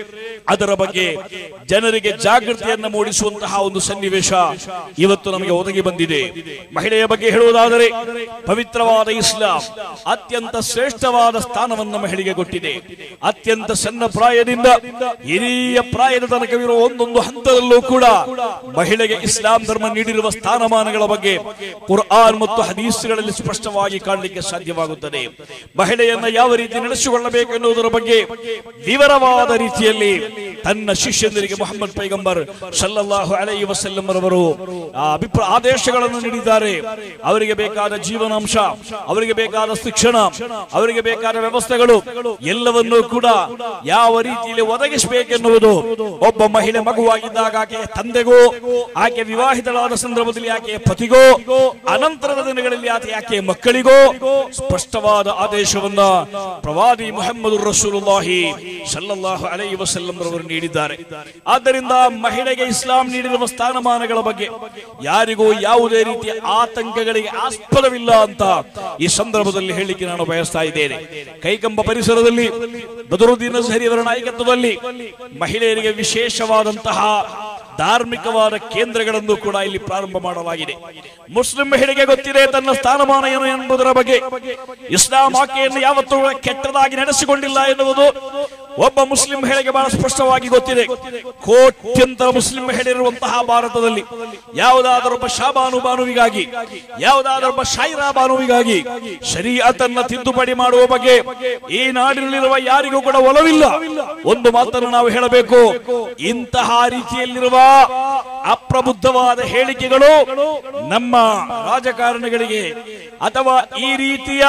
ಅದರ ಬಗ್ಗೆ ಜನರಿಗೆ ಜಾಗೃತಿಯನ್ನು ಮೂಡಿಸುವಂತಹ ಒಂದು ಸನ್ನಿವೇಶ ಇವತ್ತು ನಮಗೆ ಒದಗಿ ಬಂದಿದೆ ಮಹಿಳೆಯ ಬಗ್ಗೆ ಹೇಳುವುದಾದರೆ ಪವಿತ್ರವಾದ ಇಸ್ಲಾಂ ಅತ್ಯಂತ ಶ್ರೇಷ್ಠವಾದ ಸ್ಥಾನವನ್ನು ಮಹಿಳೆಗೆ ಕೊಟ್ಟಿದೆ ಅತ್ಯಂತ ಸಣ್ಣ ಪ್ರಾಯದಿಂದ ಹಿರಿಯ ಪ್ರಾಯದ ತನಕವಿರುವ ಒಂದೊಂದು ಹಂತದಲ್ಲೂ ಕೂಡ ಮಹಿಳೆಗೆ ಇಸ್ಲಾಂ ಧರ್ಮ ನೀಡಿರುವ ಸ್ಥಾನಮಾನಗಳ ಬಗ್ಗೆ ಕುರ್ಆನ್ ಮತ್ತು ಹದೀಸ್ಗಳಲ್ಲಿ ಸ್ಪಷ್ಟವಾಗಿ ಕಾಣಲಿಕ್ಕೆ ಸಾಧ್ಯವಾಗುತ್ತದೆ ಮಹಿಳೆಯನ್ನ ಯಾವ ರೀತಿ ನಡೆಸಿಕೊಳ್ಳಬೇಕು ಎನ್ನುವುದರ ಬಗ್ಗೆ ವಿವರವಾದ ರೀತಿಯಲ್ಲಿ ತನ್ನ ಶಿಷ್ಯಂದರಿಗೆ ಮೊಹಮ್ಮದ್ ಪೈಗಂಬರ್ ಸಲ್ಲಲ್ಲಾಹು ಅಲೈಹಿ ವಸಲ್ಲಂ ರವರು ಆ ಅಭಿಪ್ರಾಯ ಆದೇಶಗಳನ್ನು ನೀಡಿದ್ದಾರೆ ಅವರಿಗೆ ಬೇಕಾದ ಜೀವನಾಂಶ ಅವರಿಗೆ ಬೇಕಾದ ಶಿಕ್ಷಣ ಅವರಿಗೆ ಬೇಕಾದ ವ್ಯವಸ್ಥೆಗಳು ಎಲ್ಲವನ್ನೂ ಕೂಡ ಯಾವ ರೀತಿಯಲ್ಲಿ ಒದಗಿಸಬೇಕೆನ್ನುವುದು ಒಬ್ಬ ಮಹಿಳೆ ಮಗುವಾಗಿದ್ದಾಗ ಆಕೆಯ ತಂದೆಗೂ ಆಕೆ ವಿವಾಹಿತಳಾದ ಸಂದರ್ಭದಲ್ಲಿ ಆಕೆಯ ಪತಿಗೋ ಅನಂತರದ ದಿನಗಳಲ್ಲಿ ಆಕೆ ಆಕೆಯ ಮಕ್ಕಳಿಗೋ ಸ್ಪಷ್ಟವಾದ ಆದೇಶವನ್ನ ಪ್ರವಾದಿ ಮುಹಮ್ಮದ್ ರಸೂಲುಲ್ಲಾಹಿ ಸಲ್ಲಲ್ಲಾಹು ಅಲೈಹಿ ವಸಲ್ಲಂ ರವರು ನೀಡಿದ್ದಾರೆ ಆದ್ದರಿಂದ ಮಹಿಳೆಗೆ ಇಸ್ಲಾಂ ನೀಡಿರುವ ಸ್ಥಾನಮಾನಗಳ ಬಗ್ಗೆ ಯಾರಿಗೂ ಯಾವುದೇ ರೀತಿಯ ಆತಂಕಗಳಿಗೆ ಆಸ್ಪದವಿಲ್ಲ ಅಂತ ಈ ಸಂದರ್ಭದಲ್ಲಿ ಹೇಳಲಿಕ್ಕೆ ನಾನು ಬಯಸ್ತಾ ಇದ್ದೇನೆ ಕೈಕಂಬ ಪರಿಸರದಲ್ಲಿ ಬದರುದ್ದೀನ್ ಅಜ್ಹರಿ ಅವರ ನಾಯಕತ್ವದಲ್ಲಿ ಮಹಿಳೆಯರಿಗೆ ವಿಶೇಷವಾದಂತಹ ಧಾರ್ಮಿಕವಾದ ಕೇಂದ್ರಗಳನ್ನು ಕೂಡ ಇಲ್ಲಿ ಪ್ರಾರಂಭ ಮಾಡಲಾಗಿದೆ ಮುಸ್ಲಿಂ ಮಹಿಳೆಗೆ ಗೊತ್ತಿದೆ ತನ್ನ ಸ್ಥಾನಮಾನ ಏನು ಎಂಬುದರ ಬಗ್ಗೆ ಇಸ್ಲಾಂ ಆಕೆಯನ್ನು ಯಾವತ್ತೂ ಕೆಟ್ಟದಾಗಿ ನಡೆಸಿಕೊಂಡಿಲ್ಲ ಎನ್ನುವುದು ಒಬ್ಬ ಮುಸ್ಲಿಂ ಮಹಿಳೆಗೆ ಬಹಳ ಸ್ಪಷ್ಟವಾಗಿ ಗೊತ್ತಿದೆ ಕೋಟ್ಯಂತರ ಮುಸ್ಲಿಂ ಮಹಿಳೆಯರುವಂತಹ ಭಾರತದಲ್ಲಿ ಯಾವುದಾದರೊಬ್ಬ ಶಾಬಾನು ಬಾನುವಿಗಾಗಿ ಯಾವುದಾದರೊಬ್ಬ ಶಾಯಿರಾ ಬಾನುವಿಗಾಗಿ ಶರೀಅತನ್ನ ತಿದ್ದುಪಡಿ ಮಾಡುವ ಬಗ್ಗೆ ಈ ನಾಡಿನಲ್ಲಿರುವ ಯಾರಿಗೂ ಕೂಡ ಒಲವಿಲ್ಲ ಒಂದು ಮಾತನ್ನು ನಾವು ಹೇಳಬೇಕು ಇಂತಹ ರೀತಿಯಲ್ಲಿರುವ ಅಪ್ರಬುದ್ಧವಾದ ಹೇಳಿಕೆಗಳು ನಮ್ಮ ರಾಜಕಾರಣಿಗಳಿಗೆ ಅಥವಾ ಈ ರೀತಿಯ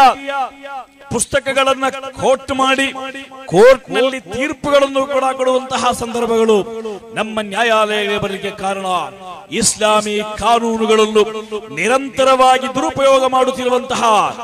ಪುಸ್ತಕಗಳನ್ನ ಕೋಟ್ ಮಾಡಿ ಕೋರ್ಟ್ ನಲ್ಲಿ ತೀರ್ಪುಗಳನ್ನು ಕೂಡ ಕೊಡುವಂತಹ ಸಂದರ್ಭಗಳು ನಮ್ಮ ನ್ಯಾಯಾಲಯ ಬರಲಿಕ್ಕೆ ಕಾರಣ ಇಸ್ಲಾಮಿ ಕಾನೂನುಗಳನ್ನು ನಿರಂತರವಾಗಿ ದುರುಪಯೋಗ ಮಾಡುತ್ತಿರುವಂತಹ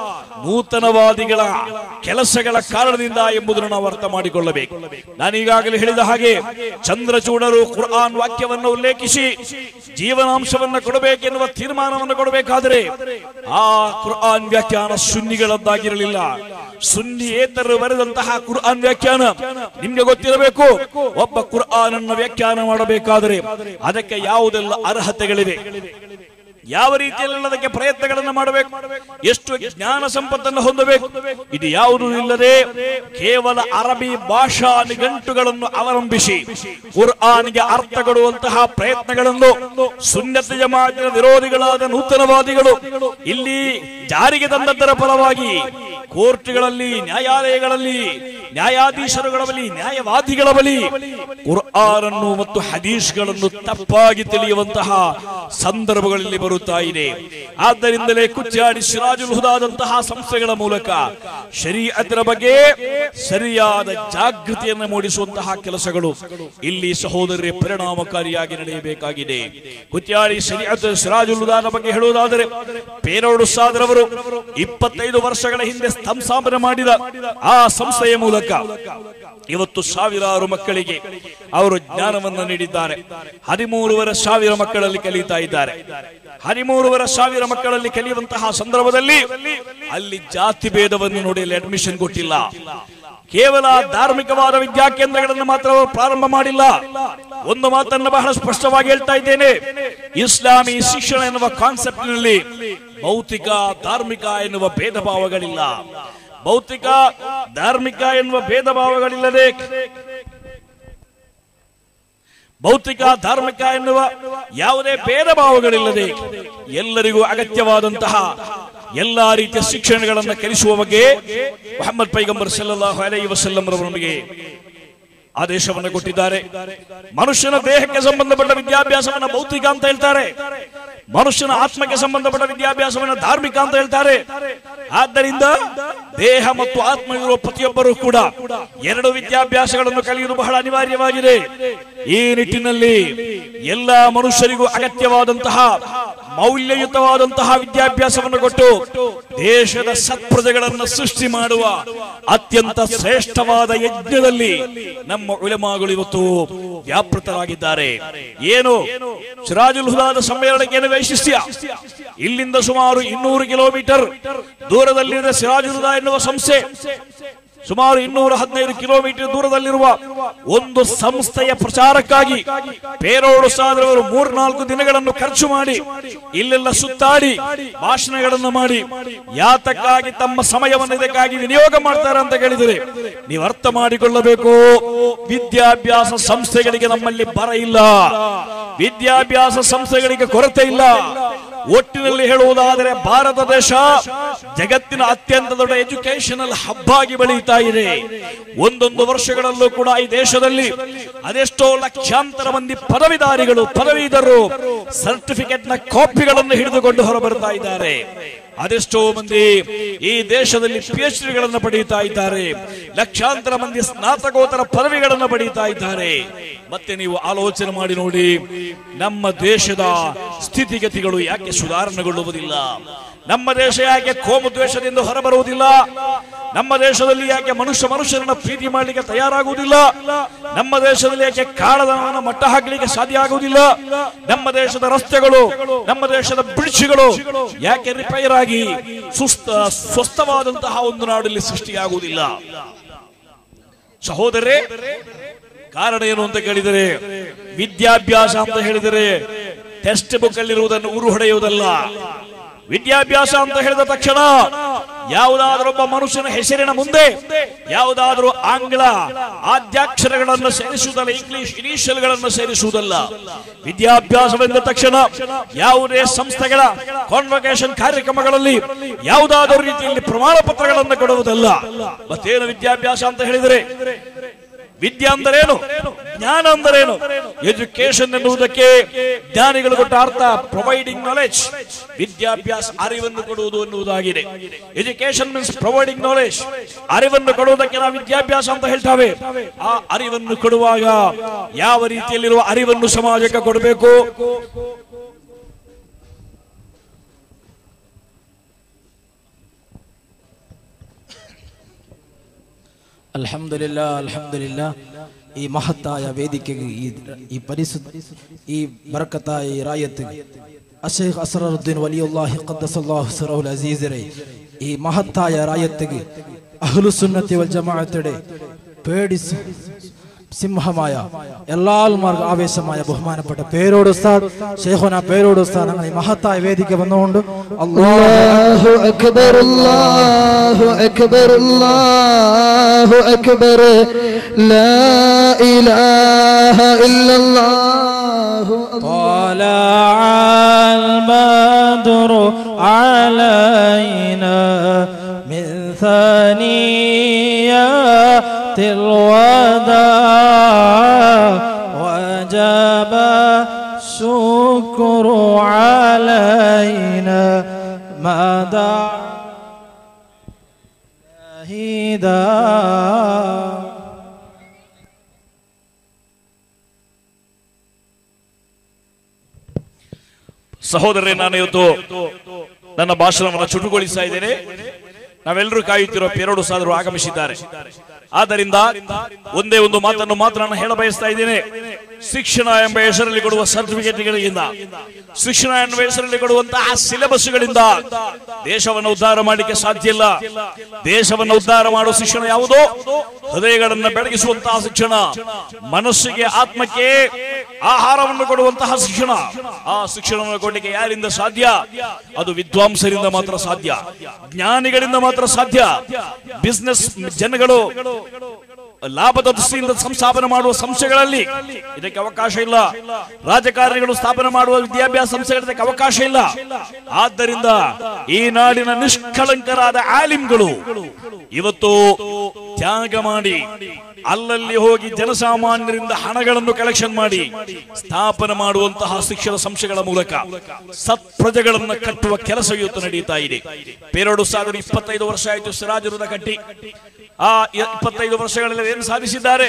ನೂತನವಾದಿಗಳ ಕೆಲಸಗಳ ಕಾರಣದಿಂದ ಎಂಬುದನ್ನು ನಾವು ಅರ್ಥ ಮಾಡಿಕೊಳ್ಳಬೇಕು ನಾನು ಈಗಾಗಲೇ ಹೇಳಿದ ಹಾಗೆ ಚಂದ್ರಚೂಡರು ಕುರ್ಆನ್ ವಾಕ್ಯವನ್ನು ಉಲ್ಲೇಖಿಸಿ ಜೀವನಾಂಶವನ್ನು ಕೊಡಬೇಕೆನ್ನುವ ತೀರ್ಮಾನವನ್ನು ಕೊಡಬೇಕಾದರೆ ಆ ಕುರ್ಆನ್ ವ್ಯಾಖ್ಯಾನ ಸುನ್ನಿಗಳದ್ದಾಗಿರಲಿಲ್ಲ ಸುನ್ನಿಯೇತರರು ಬರೆದಂತಹ ಕುರ್ಆನ್ ವ್ಯಾಖ್ಯಾನ ನಿಮ್ಗೆ ಗೊತ್ತಿರಬೇಕು ಒಬ್ಬ ಕುರ್ಆನ್ ಅನ್ನು ವ್ಯಾಖ್ಯಾನ ಮಾಡಬೇಕಾದರೆ ಅದಕ್ಕೆ ಯಾವುದೆಲ್ಲ ಅರ್ಹತೆಗಳಿವೆ ಯಾವ ರೀತಿಯಲ್ಲಿ ಅದಕ್ಕೆ ಪ್ರಯತ್ನಗಳನ್ನು ಮಾಡಬೇಕು ಎಷ್ಟು ಜ್ಞಾನ ಸಂಪತ್ತನ್ನು ಹೊಂದಬೇಕು ಇದು ಯಾವುದೂ ಇಲ್ಲದೆ ಕೇವಲ ಅರಬಿ ಭಾಷಾ ನಿಘಂಟುಗಳನ್ನು ಅವಲಂಬಿಸಿ ಕುರ್ಆನ್ಗೆ ಅರ್ಥ ಕೊಡುವಂತಹ ಪ್ರಯತ್ನಗಳನ್ನು ಸುನ್ನತ ಜಮಾತಿನ ವಿರೋಧಿಗಳಾದ ನೂತನವಾದಿಗಳು ಇಲ್ಲಿ ಜಾರಿಗೆ ತಂದದ್ದರ ಫಲವಾಗಿ ಕೋರ್ಟ್ಗಳಲ್ಲಿ ನ್ಯಾಯಾಲಯಗಳಲ್ಲಿ ನ್ಯಾಯಾಧೀಶರುಗಳ ಬಳಿ ನ್ಯಾಯವಾದಿಗಳ ಬಳಿ ಕುರ್ಆನನ್ನು ಮತ್ತು ಹದೀಶ್ಗಳನ್ನು ತಪ್ಪಾಗಿ ತಿಳಿಯುವಂತಹ ಸಂದರ್ಭಗಳಲ್ಲಿ ಬರುತ್ತಾ ಇದೆ ಆದ್ದರಿಂದಲೇ ಕುಚ್ಚಾಡಿ ಸಿರಾಜುಲ್ ಹುದಾದಂತಹ ಸಂಸ್ಥೆಗಳ ಮೂಲಕ ಶರೀಅತರ ಬಗ್ಗೆ ಸರಿಯಾದ ಜಾಗೃತಿಯನ್ನು ಮೂಡಿಸುವಂತಹ ಕೆಲಸಗಳು ಇಲ್ಲಿ ಸಹೋದರರೇ ಪರಿಣಾಮಕಾರಿಯಾಗಿ ನಡೆಯಬೇಕಾಗಿದೆ ಕುಚ್ಚಾಡಿ ಶರೀಅತ್ ಸಿರಾಜುಲ್ ಹುದಾನ ಬಗ್ಗೆ ಹೇಳುವುದಾದರೆ ಪೇರೋಡು ಸಾದರವರು ಇಪ್ಪತ್ತೈದು ವರ್ಷಗಳ ಹಿಂದೆ ಸಂಸ್ಥಾಪನೆ ಮಾಡಿದ ಆ ಸಂಸ್ಥೆಯ ಮೂಲಕ ಇವತ್ತು ಸಾವಿರಾರು ಮಕ್ಕಳಿಗೆ ಅವರು ಜ್ಞಾನವನ್ನು ನೀಡಿದ್ದಾರೆ ಹದಿಮೂರುವರೆ ಸಾವಿರ ಮಕ್ಕಳಲ್ಲಿ ಕಲಿಯುತ್ತಾ ಇದ್ದಾರೆ ಹದಿಮೂರುವರೆ ಸಾವಿರ ಮಕ್ಕಳಲ್ಲಿ ಕಲಿಯುವಂತಹ ಸಂದರ್ಭದಲ್ಲಿ ಅಲ್ಲಿ ಜಾತಿ ಭೇದವನ್ನು ನೋಡಿ ಅಲ್ಲಿ ಅಡ್ಮಿಷನ್ ಕೊಟ್ಟಿಲ್ಲ ಕೇವಲ ಧಾರ್ಮಿಕವಾದ ವಿದ್ಯಾಕೇಂದ್ರಗಳನ್ನು ಮಾತ್ರ ಅವರು ಪ್ರಾರಂಭ ಮಾಡಿಲ್ಲ ಒಂದು ಮಾತನ್ನು ಬಹಳ ಸ್ಪಷ್ಟವಾಗಿ ಹೇಳ್ತಾ ಇದ್ದೇನೆ ಇಸ್ಲಾಮಿ ಶಿಕ್ಷಣ ಎನ್ನುವ ಕಾನ್ಸೆಪ್ಟ್ ನಲ್ಲಿ ಭೌತಿಕ ಧಾರ್ಮಿಕ ಎನ್ನುವ ಭೇದ ಭಾವಗಳಿಲ್ಲ ಭೌತಿಕ ಧಾರ್ಮಿಕ ಎನ್ನುವ ಭೇದ ಭಾವಗಳಿಲ್ಲದೆ ಭೌತಿಕ ಧಾರ್ಮಿಕ ಎನ್ನುವ ಯಾವುದೇ ಭೇದ ಭಾವಗಳಿಲ್ಲದೆ ಎಲ್ಲರಿಗೂ ಅಗತ್ಯವಾದಂತಹ ಎಲ್ಲಾ ರೀತಿಯ ಶಿಕ್ಷಣಗಳನ್ನು ಕಲಿಸುವ ಬಗ್ಗೆ ಮೊಹಮ್ಮದ್ ಪೈಗಂಬರ್ ಸಲ್ಲಲ್ಲಾಹು ಅಲೈಹಿ ವಸಲ್ಲಂ ರವರು ನಮಗೆ ಆದೇಶವನ್ನು ಕೊಟ್ಟಿದ್ದಾರೆ ಮನುಷ್ಯನ ದೇಹಕ್ಕೆ ಸಂಬಂಧಪಟ್ಟ ವಿದ್ಯಾಭ್ಯಾಸವನ್ನ ಭೌತಿಕ ಅಂತ ಹೇಳ್ತಾರೆ ಮನುಷ್ಯನ ಆತ್ಮಕ್ಕೆ ಸಂಬಂಧಪಟ್ಟ ವಿದ್ಯಾಭ್ಯಾಸವನ್ನ ಧಾರ್ಮಿಕ ಅಂತ ಹೇಳ್ತಾರೆ ಆದ್ದರಿಂದ ದೇಹ ಮತ್ತು ಆತ್ಮ ಇರುವ ಪ್ರತಿಯೊಬ್ಬರೂ ಕೂಡ ಎರಡು ವಿದ್ಯಾಭ್ಯಾಸಗಳನ್ನು ಕಲಿಯುವುದು ಬಹಳ ಅನಿವಾರ್ಯವಾಗಿದೆ ಈ ನಿಟ್ಟಿನಲ್ಲಿ ಎಲ್ಲಾ ಮನುಷ್ಯರಿಗೂ ಅಗತ್ಯವಾದಂತಹ ಮೌಲ್ಯಯುತವಾದಂತಹ ವಿದ್ಯಾಭ್ಯಾಸವನ್ನು ಕೊಟ್ಟು ದೇಶದ ಸತ್ಪ್ರಜೆಗಳನ್ನು ಸೃಷ್ಟಿ ಮಾಡುವ ಅತ್ಯಂತ ಶ್ರೇಷ್ಠವಾದ ಯಜ್ಞದಲ್ಲಿ ನಮ್ಮ ಉಲೆಮಾಗಳು ಇವತ್ತು ವ್ಯಾಪೃತರಾಗಿದ್ದಾರೆ ಏನು ಸಿರಾಜುಲ್ ಹುದಾದ ಸಮ್ಮೇಳನಕ್ಕೆ ಏನು ವೈಶಿಷ್ಟ್ಯ ಇಲ್ಲಿಂದ ಸುಮಾರು ಇನ್ನೂರು ಕಿಲೋಮೀಟರ್ ದೂರದಲ್ಲಿರುವ ಸಿರಾಜುಲ್ ಹುದಾ ಎನ್ನುವ ಸಂಸ್ಥೆ ಸುಮಾರು ಇನ್ನೂರ ಹದಿನೈದು ಕಿಲೋಮೀಟರ್ ದೂರದಲ್ಲಿರುವ ಒಂದು ಸಂಸ್ಥೆಯ ಪ್ರಚಾರಕ್ಕಾಗಿ ಪೇರೋಡು ಸಾದರವರು ಮೂರ್ನಾಲ್ಕು ದಿನಗಳನ್ನು ಖರ್ಚು ಮಾಡಿ ಇಲ್ಲೆಲ್ಲ ಸುತ್ತಾಡಿ ಭಾಷಣಗಳನ್ನು ಮಾಡಿ ಯಾತಕ್ಕಾಗಿ ತಮ್ಮ ಸಮಯವನ್ನು ಇದಕ್ಕಾಗಿ ವಿನಿಯೋಗ ಮಾಡ್ತಾರೆ ಅಂತ ಕೇಳಿದರೆ ನೀವು ಅರ್ಥ ಮಾಡಿಕೊಳ್ಳಬೇಕು ವಿದ್ಯಾಭ್ಯಾಸ ಸಂಸ್ಥೆಗಳಿಗೆ ನಮ್ಮಲ್ಲಿ ಬರ ಇಲ್ಲ ವಿದ್ಯಾಭ್ಯಾಸ ಸಂಸ್ಥೆಗಳಿಗೆ ಕೊರತೆ ಇಲ್ಲ ಒಟ್ಟಿನಲ್ಲಿ ಹೇಳುವುದಾದರೆ ಭಾರತ ದೇಶ ಜಗತ್ತಿನ ಅತ್ಯಂತ ದೊಡ್ಡ ಎಜುಕೇಶನಲ್ ಹಬ್ ಆಗಿ ಬೆಳೆಯುತ್ತಾ ಇದೆ ಒಂದೊಂದು ವರ್ಷಗಳಲ್ಲೂ ಕೂಡ ಈ ದೇಶದಲ್ಲಿ ಅದೆಷ್ಟೋ ಲಕ್ಷಾಂತರ ಮಂದಿ ಪದವಿದಾರಿಗಳು ಪದವೀಧರರು ಸರ್ಟಿಫಿಕೇಟ್ ನ ಕಾಪಿಗಳನ್ನು ಹಿಡಿದುಕೊಂಡು ಹೊರಬರ್ತಾ ಇದ್ದಾರೆ ಅದೆಷ್ಟೋ ಮಂದಿ ಈ ದೇಶದಲ್ಲಿ ಪಿ ಎಚ್ ಡಿಗಳನ್ನು ಪಡೆಯುತ್ತಾ ಇದ್ದಾರೆ ಲಕ್ಷಾಂತರ ಮಂದಿ ಸ್ನಾತಕೋತ್ತರ ಪದವಿಗಳನ್ನು ಪಡೆಯುತ್ತಾ ಇದ್ದಾರೆ ಮತ್ತೆ ನೀವು ಆಲೋಚನೆ ಮಾಡಿ ನೋಡಿ ನಮ್ಮ ದೇಶದ ಸ್ಥಿತಿಗತಿಗಳು ಯಾಕೆ ಸುಧಾರಣೆಗೊಳ್ಳುವುದಿಲ್ಲ ನಮ್ಮ ದೇಶ ಯಾಕೆ ಕೋಮು ದ್ವೇಷದಿಂದ ಹೊರಬರುವುದಿಲ್ಲ ನಮ್ಮ ದೇಶದಲ್ಲಿ ಯಾಕೆ ಮನುಷ್ಯ ಮನುಷ್ಯರನ್ನ ಪ್ರೀತಿ ಮಾಡಲಿಕ್ಕೆ ತಯಾರಾಗುವುದಿಲ್ಲ ನಮ್ಮ ದೇಶದಲ್ಲಿ ಯಾಕೆ ಕಾಳಧನವನ್ನು ಮಟ್ಟ ಹಾಕಲಿಕ್ಕೆ ಸಾಧ್ಯ ಆಗುವುದಿಲ್ಲ ನಮ್ಮ ದೇಶದ ರಸ್ತೆಗಳು ನಮ್ಮ ದೇಶದ ಬ್ರಿಡ್ಜ್ಗಳು ಯಾಕೆ ರಿಪೇರ್ ಆಗಿ ಸುಸ್ತ ಸ್ವಸ್ಥವಾದಂತಹ ಒಂದು ನಾಡಲ್ಲಿ ಸೃಷ್ಟಿಯಾಗುವುದಿಲ್ಲ ಸಹೋದರೇ ಕಾರಣ ಏನು ಅಂತ ಕೇಳಿದರೆ ವಿದ್ಯಾಭ್ಯಾಸ ಅಂತ ಹೇಳಿದರೆ ಟೆಕ್ಸ್ಟ್ ಬುಕ್ ಅಲ್ಲಿರುವುದನ್ನು ಉರು ಹೊಡೆಯುವುದಲ್ಲ ವಿದ್ಯಾಭ್ಯಾಸ ಅಂತ ಹೇಳಿದ ತಕ್ಷಣ ಯಾವುದಾದ್ರೊಬ್ಬ ಮನುಷ್ಯನ ಹೆಸರಿನ ಮುಂದೆ ಯಾವುದಾದ್ರೂ ಆಂಗ್ಲ ಆದ್ಯಾಕ್ಷರಗಳನ್ನು ಸೇರಿಸುವುದಲ್ಲ ಇಂಗ್ಲಿಷ್ ಇನಿಷಿಯಲ್ಗಳನ್ನು ಸೇರಿಸುವುದಲ್ಲ ವಿದ್ಯಾಭ್ಯಾಸವೆಂದ ತಕ್ಷಣ ಯಾವುದೇ ಸಂಸ್ಥೆಗಳ ಕಾನ್ವೊಕೇಶನ್ ಕಾರ್ಯಕ್ರಮಗಳಲ್ಲಿ ಯಾವುದಾದರೂ ರೀತಿಯಲ್ಲಿ ಪ್ರಮಾಣ ಪತ್ರಗಳನ್ನು ಕೊಡುವುದಲ್ಲ ಮತ್ತೇನು ವಿದ್ಯಾಭ್ಯಾಸ ಅಂತ ಹೇಳಿದರೆ ವಿದ್ಯೆ ಅಂದರೇನು ಜ್ಞಾನ ಅಂದರೇನು ಎಜುಕೇಶನ್ ಎನ್ನುವುದಕ್ಕೆ ಜ್ಞಾನಿಗಳು ಕೊಟ್ಟ ಅರ್ಥ ಪ್ರೊವೈಡಿಂಗ್ ನಾಲೆಜ್ ವಿದ್ಯಾಭ್ಯಾಸ ಅರಿವನ್ನು ಕೊಡುವುದು ಎನ್ನುವುದಾಗಿದೆ ಎಜುಕೇಶನ್ ಮೀನ್ಸ್ ಪ್ರೊವೈಡಿಂಗ್ ನಾಲೆಜ್ ಅರಿವನ್ನು ಕೊಡುವುದಕ್ಕೆ ನಾವು ವಿದ್ಯಾಭ್ಯಾಸ ಅಂತ ಹೇಳ್ತಾವೆ ಆ ಅರಿವನ್ನು ಕೊಡುವಾಗ ಯಾವ ರೀತಿಯಲ್ಲಿರುವ ಅರಿವನ್ನು ಸಮಾಜಕ್ಕೆ ಕೊಡಬೇಕು ಅಲ್ಹಮ್ದುಲಿಲ್ಲ ಅಲ್ಹಮ್ದುಲಿಲ್ಲ ಈ ಮಹತ್ತಾಯ ವೇದಿಕೆಗೆ ಈ ಈ ಪರಿಸು ಈ ಬರಕತಾಯ ಈ ರಾಯತ್ತಿಗೆ ಅಶೇಖ್ ಅಸರುದ್ದೀನ್ ವಲಿಯುಲ್ಲಾಹಿ ಖದ್ದಸಲ್ಲಾಹು ಸರಹುಲ್ ಅಜೀಜರೇ ഈ മഹത്തായ റായത്തുക്ക് അഹ്ലുസുന്നത്തി വൽ ജമാഅത്തിന്റെ പേടിസ് സിംഹമായ എല്ലാൽമാർക്ക് ആവേശമായ ബഹുമാനപ്പെട്ട പേരോട് ഉസ്താദ് ഷെയ്ഖുന പേരോട് ഉസ്താദ് അങ്ങനെ ഈ മഹത്തായ വേദിക വന്നുകൊണ്ട് അല്ലാഹു الله أكبر الله أكبر الله أكبر لا إله إلا الله طلع البدر علينا من ثنيات الوداع وجب الشكر علينا ما دعا شهيدا ಸಹೋದರರೇ ನಾನು ಇವತ್ತು ನನ್ನ ಭಾಷಣವನ್ನು ಚುಟುಗೊಳಿಸ್ತಾ ಇದ್ದೇನೆ ನಾವೆಲ್ಲರೂ ಕಾಯುತ್ತಿರುವ ಪೆರಡು ಸಾದರು ಆಗಮಿಸಿದ್ದಾರೆ ಆದ್ದರಿಂದ ಒಂದೇ ಒಂದು ಮಾತನ್ನು ಮಾತ್ರ ನಾನು ಹೇಳ ಬಯಸ್ತಾ ಇದ್ದೇನೆ ಶಿಕ್ಷಣ ಎಂಬ ಹೆಸರಲ್ಲಿ ಕೊಡುವ ಸರ್ಟಿಫಿಕೇಟ್ಗಳಿಂದ ಶಿಕ್ಷಣ ಎಂಬ ಹೆಸರಲ್ಲಿ ಕೊಡುವಂತಹ ಸಿಲೆಬಸ್ಗಳಿಂದ ದೇಶವನ್ನು ಉದ್ಧಾರ ಮಾಡಲಿಕ್ಕೆ ಸಾಧ್ಯ ಇಲ್ಲ ದೇಶವನ್ನು ಉದ್ಧಾರ ಮಾಡುವ ಶಿಕ್ಷಣ ಯಾವುದೋ ಹೃದಯಗಳನ್ನು ಬೆಳಗಿಸುವಂತಹ ಶಿಕ್ಷಣ ಮನಸ್ಸಿಗೆ ಆತ್ಮಕ್ಕೆ ಆಹಾರವನ್ನು ಕೊಡುವಂತಹ ಶಿಕ್ಷಣ ಆ ಶಿಕ್ಷಣವನ್ನು ಕೊಡಲಿಕ್ಕೆ ಯಾರಿಂದ ಸಾಧ್ಯ ಅದು ವಿದ್ವಾಂಸರಿಂದ ಮಾತ್ರ ಸಾಧ್ಯ ಜ್ಞಾನಿಗಳಿಂದ ಮಾತ್ರ ಸಾಧ್ಯ ಬಿಸ್ನೆಸ್ ಜನಗಳು ಲಾಭದ ದೃಷ್ಟಿಯಿಂದ ಸಂಸ್ಥಾಪನೆ ಮಾಡುವ ಸಂಸ್ಥೆಗಳಲ್ಲಿ ಇದಕ್ಕೆ ಅವಕಾಶ ಇಲ್ಲ ರಾಜಕಾರಣಿಗಳು ಸ್ಥಾಪನೆ ಮಾಡುವ ವಿದ್ಯಾಭ್ಯಾಸ ಸಂಸ್ಥೆಗಳಿಗೆ ಅವಕಾಶ ಇಲ್ಲ ಆದ್ದರಿಂದ ಈ ನಾಡಿನ ನಿಷ್ಕಳಂಕರಾದ ಆಲಿಮ್ಗಳು ಇವತ್ತು ತ್ಯಾಗ ಮಾಡಿ ಅಲ್ಲಲ್ಲಿ ಹೋಗಿ ಜನಸಾಮಾನ್ಯರಿಂದ ಹಣಗಳನ್ನು ಕಲೆಕ್ಷನ್ ಮಾಡಿ ಸ್ಥಾಪನೆ ಮಾಡುವಂತಹ ಶಿಕ್ಷಣ ಸಂಸ್ಥೆಗಳ ಮೂಲಕ ಸತ್ಪ್ರಜೆಗಳನ್ನು ಕಟ್ಟುವ ಕೆಲಸ ಇವತ್ತು ನಡೀತಾ ಇದೆ ಪೇರಡು ಸಾವಿರದ ಇಪ್ಪತ್ತೈದು ವರ್ಷ ಆಯಿತು ಸಿರಾಜುರದ ಕಟ್ಟಿ ಆ ಇಪ್ಪತ್ತೈದು ವರ್ಷಗಳಲ್ಲಿ ಏನು ಸಾಧಿಸಿದ್ದಾರೆ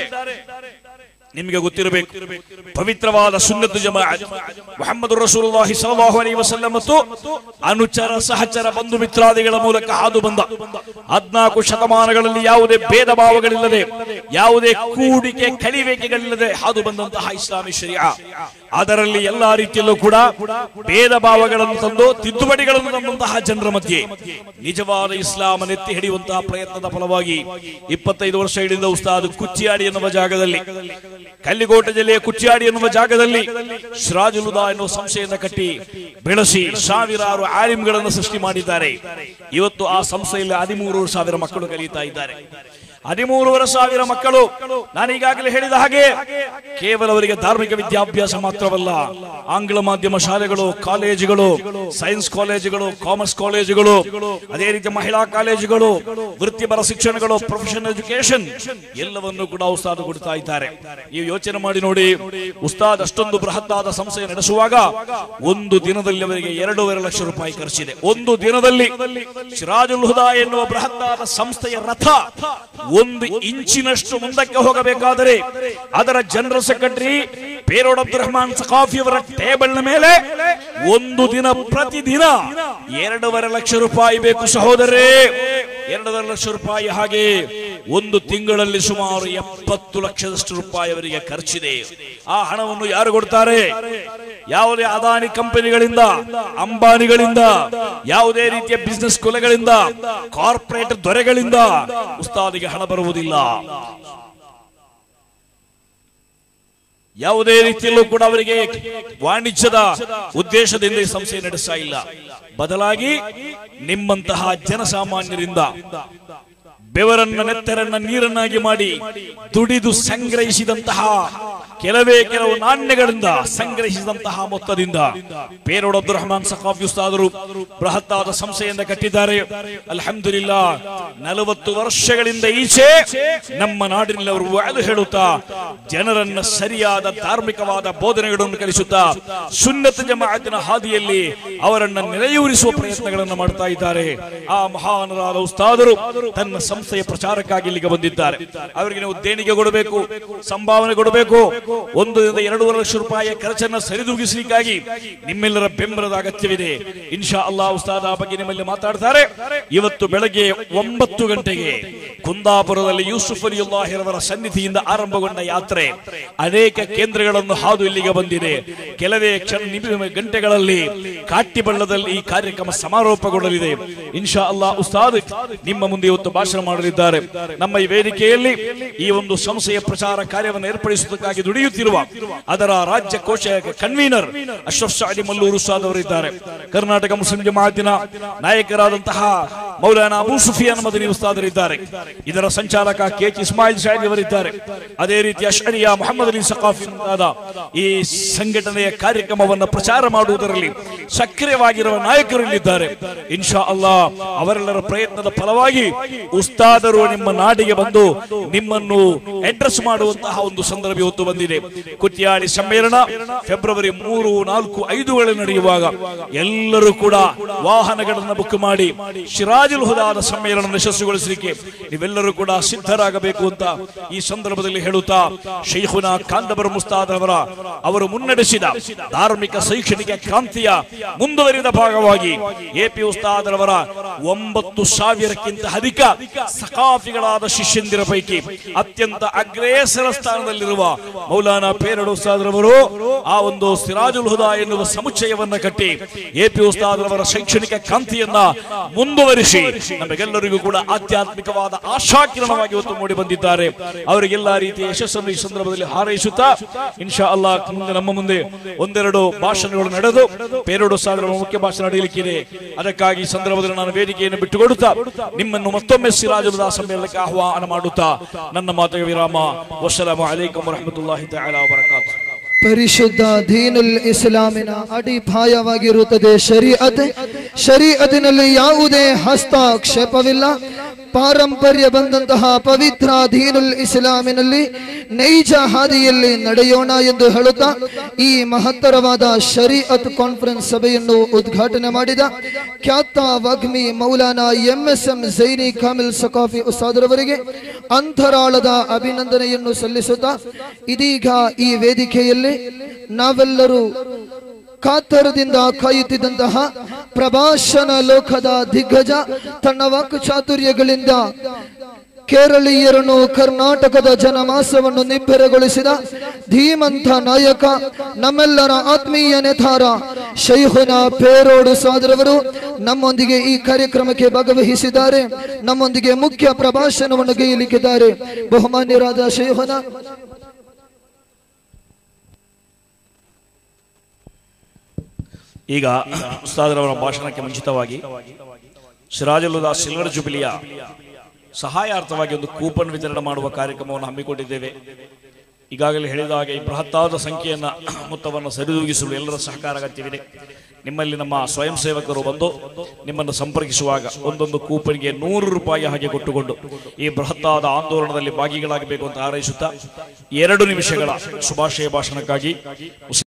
ನಿಮಗೆ ಗೊತ್ತಿರಬೇಕು ಪವಿತ್ರವಾದ ಸುನ್ನತ್ತು ಜಮಾಅತ್ ಮುಹಮ್ಮದ್ ರಸೂಲುಲ್ಲಾಹಿ ಸಲ್ಲಲ್ಲಾಹು ಅಲೈಹಿ ವಸಲ್ಲಂ ಮತ್ತು ಅನುಚರ ಸಹಚರ ಬಂಧು ಮಿತ್ರಾದಿಗಳ ಮೂಲಕ ಹಾದು ಬಂದ ಹದ್ನಾಲ್ಕು ಶತಮಾನಗಳಲ್ಲಿ ಯಾವುದೇ ಭೇದ ಭಾವಗಳಿಲ್ಲದೆ ಯಾವುದೇ ಕೂಡಿಕೆ ಕಲಿವೇಕೆಗಳಿಲ್ಲದೆ ಹಾದು ಬಂದಂತಹ ಇಸ್ಲಾಮಿ ಶರಿಯಾ ಅದರಲ್ಲಿ ಎಲ್ಲಾ ರೀತಿಯಲ್ಲೂ ಕೂಡ ಭೇದ ಭಾವಗಳನ್ನು ತಂದು ತಿದ್ದುಪಡಿಗಳನ್ನು ತಂದಂತಹ ಜನರ ಮಧ್ಯೆ ನಿಜವಾದ ಇಸ್ಲಾಂ ಎತ್ತಿ ಹಿಡಿಯುವಂತಹ ಪ್ರಯತ್ನದ ಫಲವಾಗಿ ಇಪ್ಪತ್ತೈದು ವರ್ಷ ಹಿಡಿದ ಉಸ್ತಾದ್ ಕುಚ್ಚಿಯಾಡಿ ಎನ್ನುವ ಜಾಗದಲ್ಲಿ ಕಲ್ಲಿಗೋಟೆ ಜಿಲ್ಲೆಯ ಕುಚ್ಚಿಯಾಡಿ ಎನ್ನುವ ಜಾಗದಲ್ಲಿ ಸಿರಾಜುಲುದಾ ಎನ್ನುವ ಸಂಸ್ಥೆಯನ್ನು ಕಟ್ಟಿ ಬೆಳೆಸಿ ಸಾವಿರಾರು ಆಲಿಮ್ಗಳನ್ನು ಸೃಷ್ಟಿ ಮಾಡಿದ್ದಾರೆ ಇವತ್ತು ಆ ಸಂಸ್ಥೆಯಲ್ಲಿ ಹದಿಮೂರು ಸಾವಿರ ಮಕ್ಕಳು ಕಲಿಯುತ್ತಾ ಇದ್ದಾರೆ ಹದಿಮೂರುವರೆ ಸಾವಿರ ಮಕ್ಕಳು ನಾನು ಈಗಾಗಲೇ ಹೇಳಿದ ಹಾಗೆ ಕೇವಲ ಅವರಿಗೆ ಧಾರ್ಮಿಕ ವಿದ್ಯಾಭ್ಯಾಸ ಮಾತ್ರವಲ್ಲ ಆಂಗ್ಲ ಮಾಧ್ಯಮ ಶಾಲೆಗಳು ಕಾಲೇಜುಗಳು ಸೈನ್ಸ್ ಕಾಲೇಜುಗಳು ಕಾಮರ್ಸ್ ಕಾಲೇಜುಗಳು ಅದೇ ರೀತಿ ಮಹಿಳಾ ಕಾಲೇಜುಗಳು ವೃತ್ತಿಪರ ಶಿಕ್ಷಣಗಳು ಪ್ರೊಫೆಷನಲ್ ಎಜುಕೇಶನ್ ಎಲ್ಲವನ್ನು ಕೂಡ ಉಸ್ತಾದ್ ಕೊಡ್ತಾ ಇದ್ದಾರೆ ನೀವು ಯೋಚನೆ ಮಾಡಿ ನೋಡಿ ಉಸ್ತಾದ್ ಅಷ್ಟೊಂದು ಬೃಹತ್ತಾದ ಸಂಸ್ಥೆ ನಡೆಸುವಾಗ ಒಂದು ದಿನದಲ್ಲಿ ಅವರಿಗೆ ಎರಡೂವರೆ ಲಕ್ಷ ರೂಪಾಯಿ ಖರ್ಚಿದೆ ಒಂದು ದಿನದಲ್ಲಿ ಸಿರಾಜುಲ್ ಹುದಾ ಎನ್ನುವ ಬೃಹತ್ತಾದ ಸಂಸ್ಥೆಯ ರಥ ಒಂದು ಇಂಚಿನಷ್ಟು ಮುಂದಕ್ಕೆ ಹೋಗಬೇಕಾದರೆ ಅದರ ಜನರಲ್ ಸೆಕ್ರೆಟರಿ ಪೇರೋಡ್ ಅಬ್ದುಲ್ ರಹಮಾನ್ ಸಖಾಫಿ ಅವರ ಟೇಬಲ್ ಮೇಲೆ ಒಂದು ದಿನ ಪ್ರತಿದಿನ ಎರಡೂವರೆ ಲಕ್ಷ ರೂಪಾಯಿ ಬೇಕು ಸಹೋದರೇ ಎರಡೂವರೆ ಲಕ್ಷ ರೂಪಾಯಿ ಹಾಗೆ ಒಂದು ತಿಂಗಳಲ್ಲಿ ಸುಮಾರು ಎಪ್ಪತ್ತು ಲಕ್ಷದಷ್ಟು ರೂಪಾಯಿ ಅವರಿಗೆ ಖರ್ಚಿದೆ ಆ ಹಣವನ್ನು ಯಾರು ಕೊಡ್ತಾರೆ ಯಾವುದೇ ಅದಾನಿ ಕಂಪನಿಗಳಿಂದ ಅಂಬಾನಿಗಳಿಂದ ಯಾವುದೇ ರೀತಿಯ ಬಿಸಿನೆಸ್ ಕೊಲೆಗಳಿಂದ ಕಾರ್ಪೊರೇಟ್ ದೊರೆಗಳಿಂದ ಉಸ್ತಾದಿಗೆ ಹಣ ಬರುವುದಿಲ್ಲ ಯಾವುದೇ ರೀತಿಯಲ್ಲೂ ಕೂಡ ಅವರಿಗೆ ವಾಣಿಜ್ಯದ ಉದ್ದೇಶದಿಂದ ಈ ಸಂಸ್ಥೆ ನಡೆಸ್ತಾ ಇಲ್ಲ ಬದಲಾಗಿ ನಿಮ್ಮಂತಹ ಜನಸಾಮಾನ್ಯರಿಂದ ಬೆವರನ್ನ ನೆತ್ತರನ್ನ ನೀರನ್ನಾಗಿ ಮಾಡಿ ದುಡಿದು ಸಂಗ್ರಹಿಸಿದಂತಹ ಕೆಲವೇ ಕೆಲವು ನಾಣ್ಯಗಳಿಂದ ಸಂಗ್ರಹಿಸಿದಂತಹ ಮೊತ್ತದಿಂದ ಪೇರೋಡ್ ಅಬ್ದುಲ್ ರಹಮಾನ್ ಸಖಾಫಿ ಉಸ್ತಾದರು ಬೃಹತ್ತಾದ ಸಂಸ್ಥೆಯಿಂದ ಕಟ್ಟಿದ್ದಾರೆ ಅಲ್ಹಮ್ದುಲಿಲ್ಲಾ ನಲವತ್ತು ವರ್ಷಗಳಿಂದ ಈಚೆ ನಮ್ಮ ನಾಡಿನಲ್ಲಿ ಅವರು ವಾದು ಹೇಳುತ್ತಾ ಜನರನ್ನ ಸರಿಯಾದ ಧಾರ್ಮಿಕವಾದ ಬೋಧನೆಗಳನ್ನು ಕಲಿಸುತ್ತಾ ಸುನ್ನತ ಜಮಾಅತಿನ ಹಾದಿಯಲ್ಲಿ ಅವರನ್ನ ನೆಲೆಯೂರಿಸುವ ಪ್ರಯತ್ನಗಳನ್ನು ಮಾಡ್ತಾ ಇದ್ದಾರೆ ಆ ಮಹಾನರಾದ ಉಸ್ತಾದರು ತನ್ನ ಸಂಸ್ಥೆಯ ಪ್ರಚಾರಕ್ಕಾಗಿ ಇಲ್ಲಿಗೆ ಬಂದಿದ್ದಾರೆ ಅವರಿಗೆ ನೀವು ದೇಣಿಗೆ ಕೊಡಬೇಕು ಸಂಭಾವನೆ ಕೊಡಬೇಕು ಒಂದರಿಂದ ಎರಡೂವರೆ ಲಕ್ಷ ರೂಪಾಯಿಯ ಖರ್ಚನ್ನ ಸರಿದೂಗಿಸಲಿಕ್ಕಾಗಿ ನಿಮ್ಮೆಲ್ಲರ ಬೆಂಬಲದ ಅಗತ್ಯವಿದೆ ಇನ್ಶಾ ಅಲ್ಲಾ ಉಸ್ತಾದ ಆ ಬಗ್ಗೆ ನಿಮ್ಮಲ್ಲಿ ಮಾತಾಡ್ತಾರೆ ಇವತ್ತು ಬೆಳಗ್ಗೆ ಒಂಬತ್ತು ಗಂಟೆಗೆ ಕುಂದಾಪುರದಲ್ಲಿ ಯೂಸುಫ್ ಅಲಿಯುಲ್ಲಾಹಿರವರ ಸನ್ನಿಧಿಯಿಂದ ಆರಂಭಗೊಂಡ ಯಾತ್ರೆ ಅನೇಕ ಕೇಂದ್ರಗಳನ್ನು ಹಾದು ಇಲ್ಲಿಗೆ ಬಂದಿದೆ ಕೆಲವೇ ಕ್ಷಣ ನಿಮಿಷ ಗಂಟೆಗಳಲ್ಲಿ ಕಾಟಿಬಳ್ಳದಲ್ಲಿ ಈ ಕಾರ್ಯಕ್ರಮ ಸಮಾರೋಪಗೊಳ್ಳಲಿದೆ ಇನ್ಶಾ ಅಲ್ಲಾ ಉಸ್ತಾದ್ ನಿಮ್ಮ ಮುಂದೆ ಇವತ್ತು ಭಾಷಣ ಮಾಡಲಿದ್ದಾರೆ ನಮ್ಮ ಈ ವೇದಿಕೆಯಲ್ಲಿ ಈ ಒಂದು ಸಂಸ್ಥೆಯ ಪ್ರಚಾರ ಕಾರ್ಯವನ್ನು ಏರ್ಪಡಿಸುವುದಕ್ಕಾಗಿ ದುಡಿಯುತ್ತಿರುವ ಅದರ ರಾಜ್ಯ ಕೋಶ ಕನ್ವೀನರ್ ಅಶ್ರಫ್ ಸಾಡಿ ಮಲ್ಲೂರು ಉಸ್ತಾದ್ ಅವರಿದ್ದಾರೆ ಕರ್ನಾಟಕ ಮುಸ್ಲಿಂ ಜಮಾತಿನ ನಾಯಕರಾದಂತಹ ಮೌಲಾನಾ ಅಬೂ ಸುಫಿಯಾನ್ ಮದನಿ ಉಸ್ತಾದರಿದ್ದಾರೆ ಇದರ ಸಂಚಾಲಕ ಕೆ ಎಚ್ ಇಸ್ಮಾಯಿಲ್ ಶಾಹಿ ಅವರಿದ್ದಾರೆ ಅದೇ ರೀತಿ ಅಶ್ವರಿಯಾ ಮೊಹಮ್ಮದ್ ಅಲಿ ಸಖಾಫಿ ಮುಂತಾದ ಈ ಸಂಘಟನೆಯ ಕಾರ್ಯಕ್ರಮವನ್ನು ಪ್ರಚಾರ ಮಾಡುವುದರಲ್ಲಿ ಸಕ್ರಿಯವಾಗಿರುವ ನಾಯಕರು ಇಲ್ಲಿದ್ದಾರೆ ಇನ್ಶಾ ಅಲ್ಲಾ ಅವರೆಲ್ಲರ ಪ್ರಯತ್ನದ ಫಲವಾಗಿ ಉಸ್ತಾದರು ನಿಮ್ಮ ನಾಡಿಗೆ ಬಂದು ನಿಮ್ಮನ್ನು ಅಡ್ರೆಸ್ ಮಾಡುವಂತಹ ಒಂದು ಸಂದರ್ಭ ಇವತ್ತು ಬಂದಿದೆ ಕುಟ್ಯಾಡಿ ಸಮ್ಮೇಳನ ಫೆಬ್ರವರಿ ಮೂರು ನಾಲ್ಕು ಐದುಗಳಲ್ಲಿ ನಡೆಯುವಾಗ ಎಲ್ಲರೂ ಕೂಡ ವಾಹನಗಳನ್ನು ಬುಕ್ ಮಾಡಿ ಶಿರಾಜುಲ್ ಹುದಾದ ಸಮ್ಮೇಳನ ಯಶಸ್ಸುಗೊಳಿಸಲಿಕ್ಕೆ ನೀವೆಲ್ಲರೂ ಕೂಡ ಸಿದ್ಧರಾಗಬೇಕು ಅಂತ ಈ ಸಂದರ್ಭದಲ್ಲಿ ಹೇಳುತ್ತಾ ಶೈಖುನಾ ಕಾಂದಬರ್ ಮುಸ್ತಾದ್ ಅವರ ಅವರು ಮುನ್ನಡೆಸಿದ ಧಾರ್ಮಿಕ ಶೈಕ್ಷಣಿಕ ಕ್ರಾಂತಿಯ ಮುಂದುವರಿದ ಭಾಗವಾಗಿ ಎಪಿ ಉಸ್ತಾದರವರ ಒಂಬತ್ತು ಸಾವಿರಕ್ಕಿಂತ ಅಧಿಕ ಸಕಾಫಿಗಳಾದ ಶಿಷ್ಯಂದಿರ ಪೈಕಿ ಅತ್ಯಂತ ಅಗ್ರೇಸರ ಸ್ಥಾನದಲ್ಲಿರುವ ಮೌಲಾನಾ ಪೇರಡು ಉಸ್ತಾದ್ರವರು ಆ ಒಂದು ಸಿರಾಜುಲ್ ಹುದಾ ಎನ್ನುವ ಸಮುಚ್ಚಯವನ್ನ ಕಟ್ಟಿ ಎಪಿ ಉಸ್ತಾದ್ರವರ ಶೈಕ್ಷಣಿಕ ಕ್ರಾಂತಿಯನ್ನ ಮುಂದುವರಿಸಿ ನಮಗೆಲ್ಲರಿಗೂ ಕೂಡ ಆಧ್ಯಾತ್ಮಿಕವಾದ ಆಶಾಕಿರಣವಾಗಿ ಇವತ್ತು ಮೂಡಿ ಬಂದಿದ್ದಾರೆ ಅವರಿಗೆಲ್ಲ ರೀತಿಯ ಯಶಸ್ಸನ್ನು ಈ ಸಂದರ್ಭದಲ್ಲಿ ಹಾರೈಸುತ್ತಾ ಇನ್ಶಾ ಅಲ್ಲಾ ಮುಂದೆ ನಮ್ಮ ಮುಂದೆ ಒಂದೆರಡು ಭಾಷಣಗಳು ನಡೆದು ಪೇರಡು ಸಾವಿರ ಮುಖ್ಯ ಭಾಷಣ ನಡೆಯಲಿಕ್ಕಿದೆ ಅದಕ್ಕಾಗಿ ಈ ಸಂದರ್ಭದಲ್ಲಿ ನಾನು ವೇದಿಕೆಯನ್ನು ಬಿಟ್ಟುಕೊಡುತ್ತಾ ನಿಮ್ಮನ್ನು ಮತ್ತೊಮ್ಮೆ ಸಿರಾಜುಲ್ ಸಮ್ಮೇಳನಕ್ಕೆ ಆಹ್ವಾನ ಮಾಡುತ್ತಾ ನನ್ನ ಮಾತಿಗೆ ವಿರಾಮ ವಸ್ಸಲಾಮು ಅಲೈಕುಂ ವರಹಮತುಲ್ಲಾಹಿ ತಆಲಾ ವಬರಕಾತು ಪರಿಶುದ್ಧ ದೀನುಲ್ ಇಸ್ಲಾಮಿನ ಅಡಿಪಾಯವಾಗಿರುತ್ತದೆ ಶರೀಅತ್ ಶರೀಅತಿನಲ್ಲಿ ಯಾವುದೇ ಹಸ್ತಕ್ಷೇಪವಿಲ್ಲ ಪಾರಂಪರ್ಯ ಬಂದಂತಹ ಪವಿತ್ರ ದೀನುಲ್ ಇಸ್ಲಾಮಿನಲ್ಲಿ ನೈಜ ಹಾದಿಯಲ್ಲಿ ನಡೆಯೋಣ ಎಂದು ಹೇಳುತ್ತಾ ಈ ಮಹತ್ತರವಾದ ಶರೀಅತ್ ಕಾನ್ಫರೆನ್ಸ್ ಸಭೆಯನ್ನು ಉದ್ಘಾಟನೆ ಮಾಡಿದ ಖ್ಯಾತ ವಾಗ್ಮಿ Maulana M S M Zaini Kamil Saqafi ಉಸ್ತಾದರವರಿಗೆ ಅಂತರಾಳದ ಅಭಿನಂದನೆಯನ್ನು ಸಲ್ಲಿಸುತ್ತಾ ಇದೀಗ ಈ ವೇದಿಕೆಯಲ್ಲಿ ನಾವೆಲ್ಲರೂ ಕಾತರದಿಂದ ಕಾಯುತ್ತಿದ್ದಂತಹ ಪ್ರಭಾಷಣ ಲೋಕದ ದಿಗ್ಗಜ ತನ್ನ ವಾಕು ಚಾತುರ್ಯಗಳಿಂದ ಕೇರಳೀಯರನ್ನು ಕರ್ನಾಟಕದ ಜನಮಾಸವನ್ನು ನಿಬ್ಬೆರಗೊಳಿಸಿದ ಧೀಮಂತ ನಾಯಕ ನಮ್ಮೆಲ್ಲರ ಆತ್ಮೀಯ ನೆತಾರ ಶೈಹುನ ಪೇರೋಡು ಸಾದರವರು ನಮ್ಮೊಂದಿಗೆ ಈ ಕಾರ್ಯಕ್ರಮಕ್ಕೆ ಭಾಗವಹಿಸಿದ್ದಾರೆ ನಮ್ಮೊಂದಿಗೆ ಮುಖ್ಯ ಪ್ರಭಾಷಣವನ್ನು ಗೈಯಲಿಕ್ಕಿದ್ದಾರೆ ಬಹುಮಾನ್ಯರಾದ ಶೈಹುನ ಈಗ ಉಸ್ತಾದರವರ ಭಾಷಣಕ್ಕೆ ಮುಂಚಿತವಾಗಿ ಸಿರಾಜುಲ್ಲಾ ಸಿಲ್ವರ್ ಜುಬಿಲಿಯ ಸಹಾಯಾರ್ಥವಾಗಿ ಒಂದು ಕೂಪನ್ ವಿತರಣೆ ಮಾಡುವ ಕಾರ್ಯಕ್ರಮವನ್ನು ಹಮ್ಮಿಕೊಂಡಿದ್ದೇವೆ ಈಗಾಗಲೇ ಹೇಳಿದ ಹಾಗೆ ಈ ಬೃಹತ್ತಾದ ಸಂಖ್ಯೆಯನ್ನ ಮೊತ್ತವನ್ನು ಸರಿದೂಗಿಸಲು ಎಲ್ಲರ ಸಹಕಾರ ಅಗತ್ಯವಿದೆ ನಿಮ್ಮಲ್ಲಿ ನಮ್ಮ ಸ್ವಯಂ ಸೇವಕರು ಬಂದು ನಿಮ್ಮನ್ನು ಸಂಪರ್ಕಿಸುವಾಗ ಒಂದೊಂದು ಕೂಪನ್ಗೆ ನೂರು ರೂಪಾಯಿ ಹಾಗೆ ಕೊಟ್ಟುಕೊಂಡು ಈ ಬೃಹತ್ತಾದ ಆಂದೋಲನದಲ್ಲಿ ಭಾಗಿಗಳಾಗಬೇಕು ಅಂತ ಹಾರೈಸುತ್ತಾ ಎರಡು ನಿಮಿಷಗಳ ಶುಭಾಶಯ ಭಾಷಣಕ್ಕಾಗಿ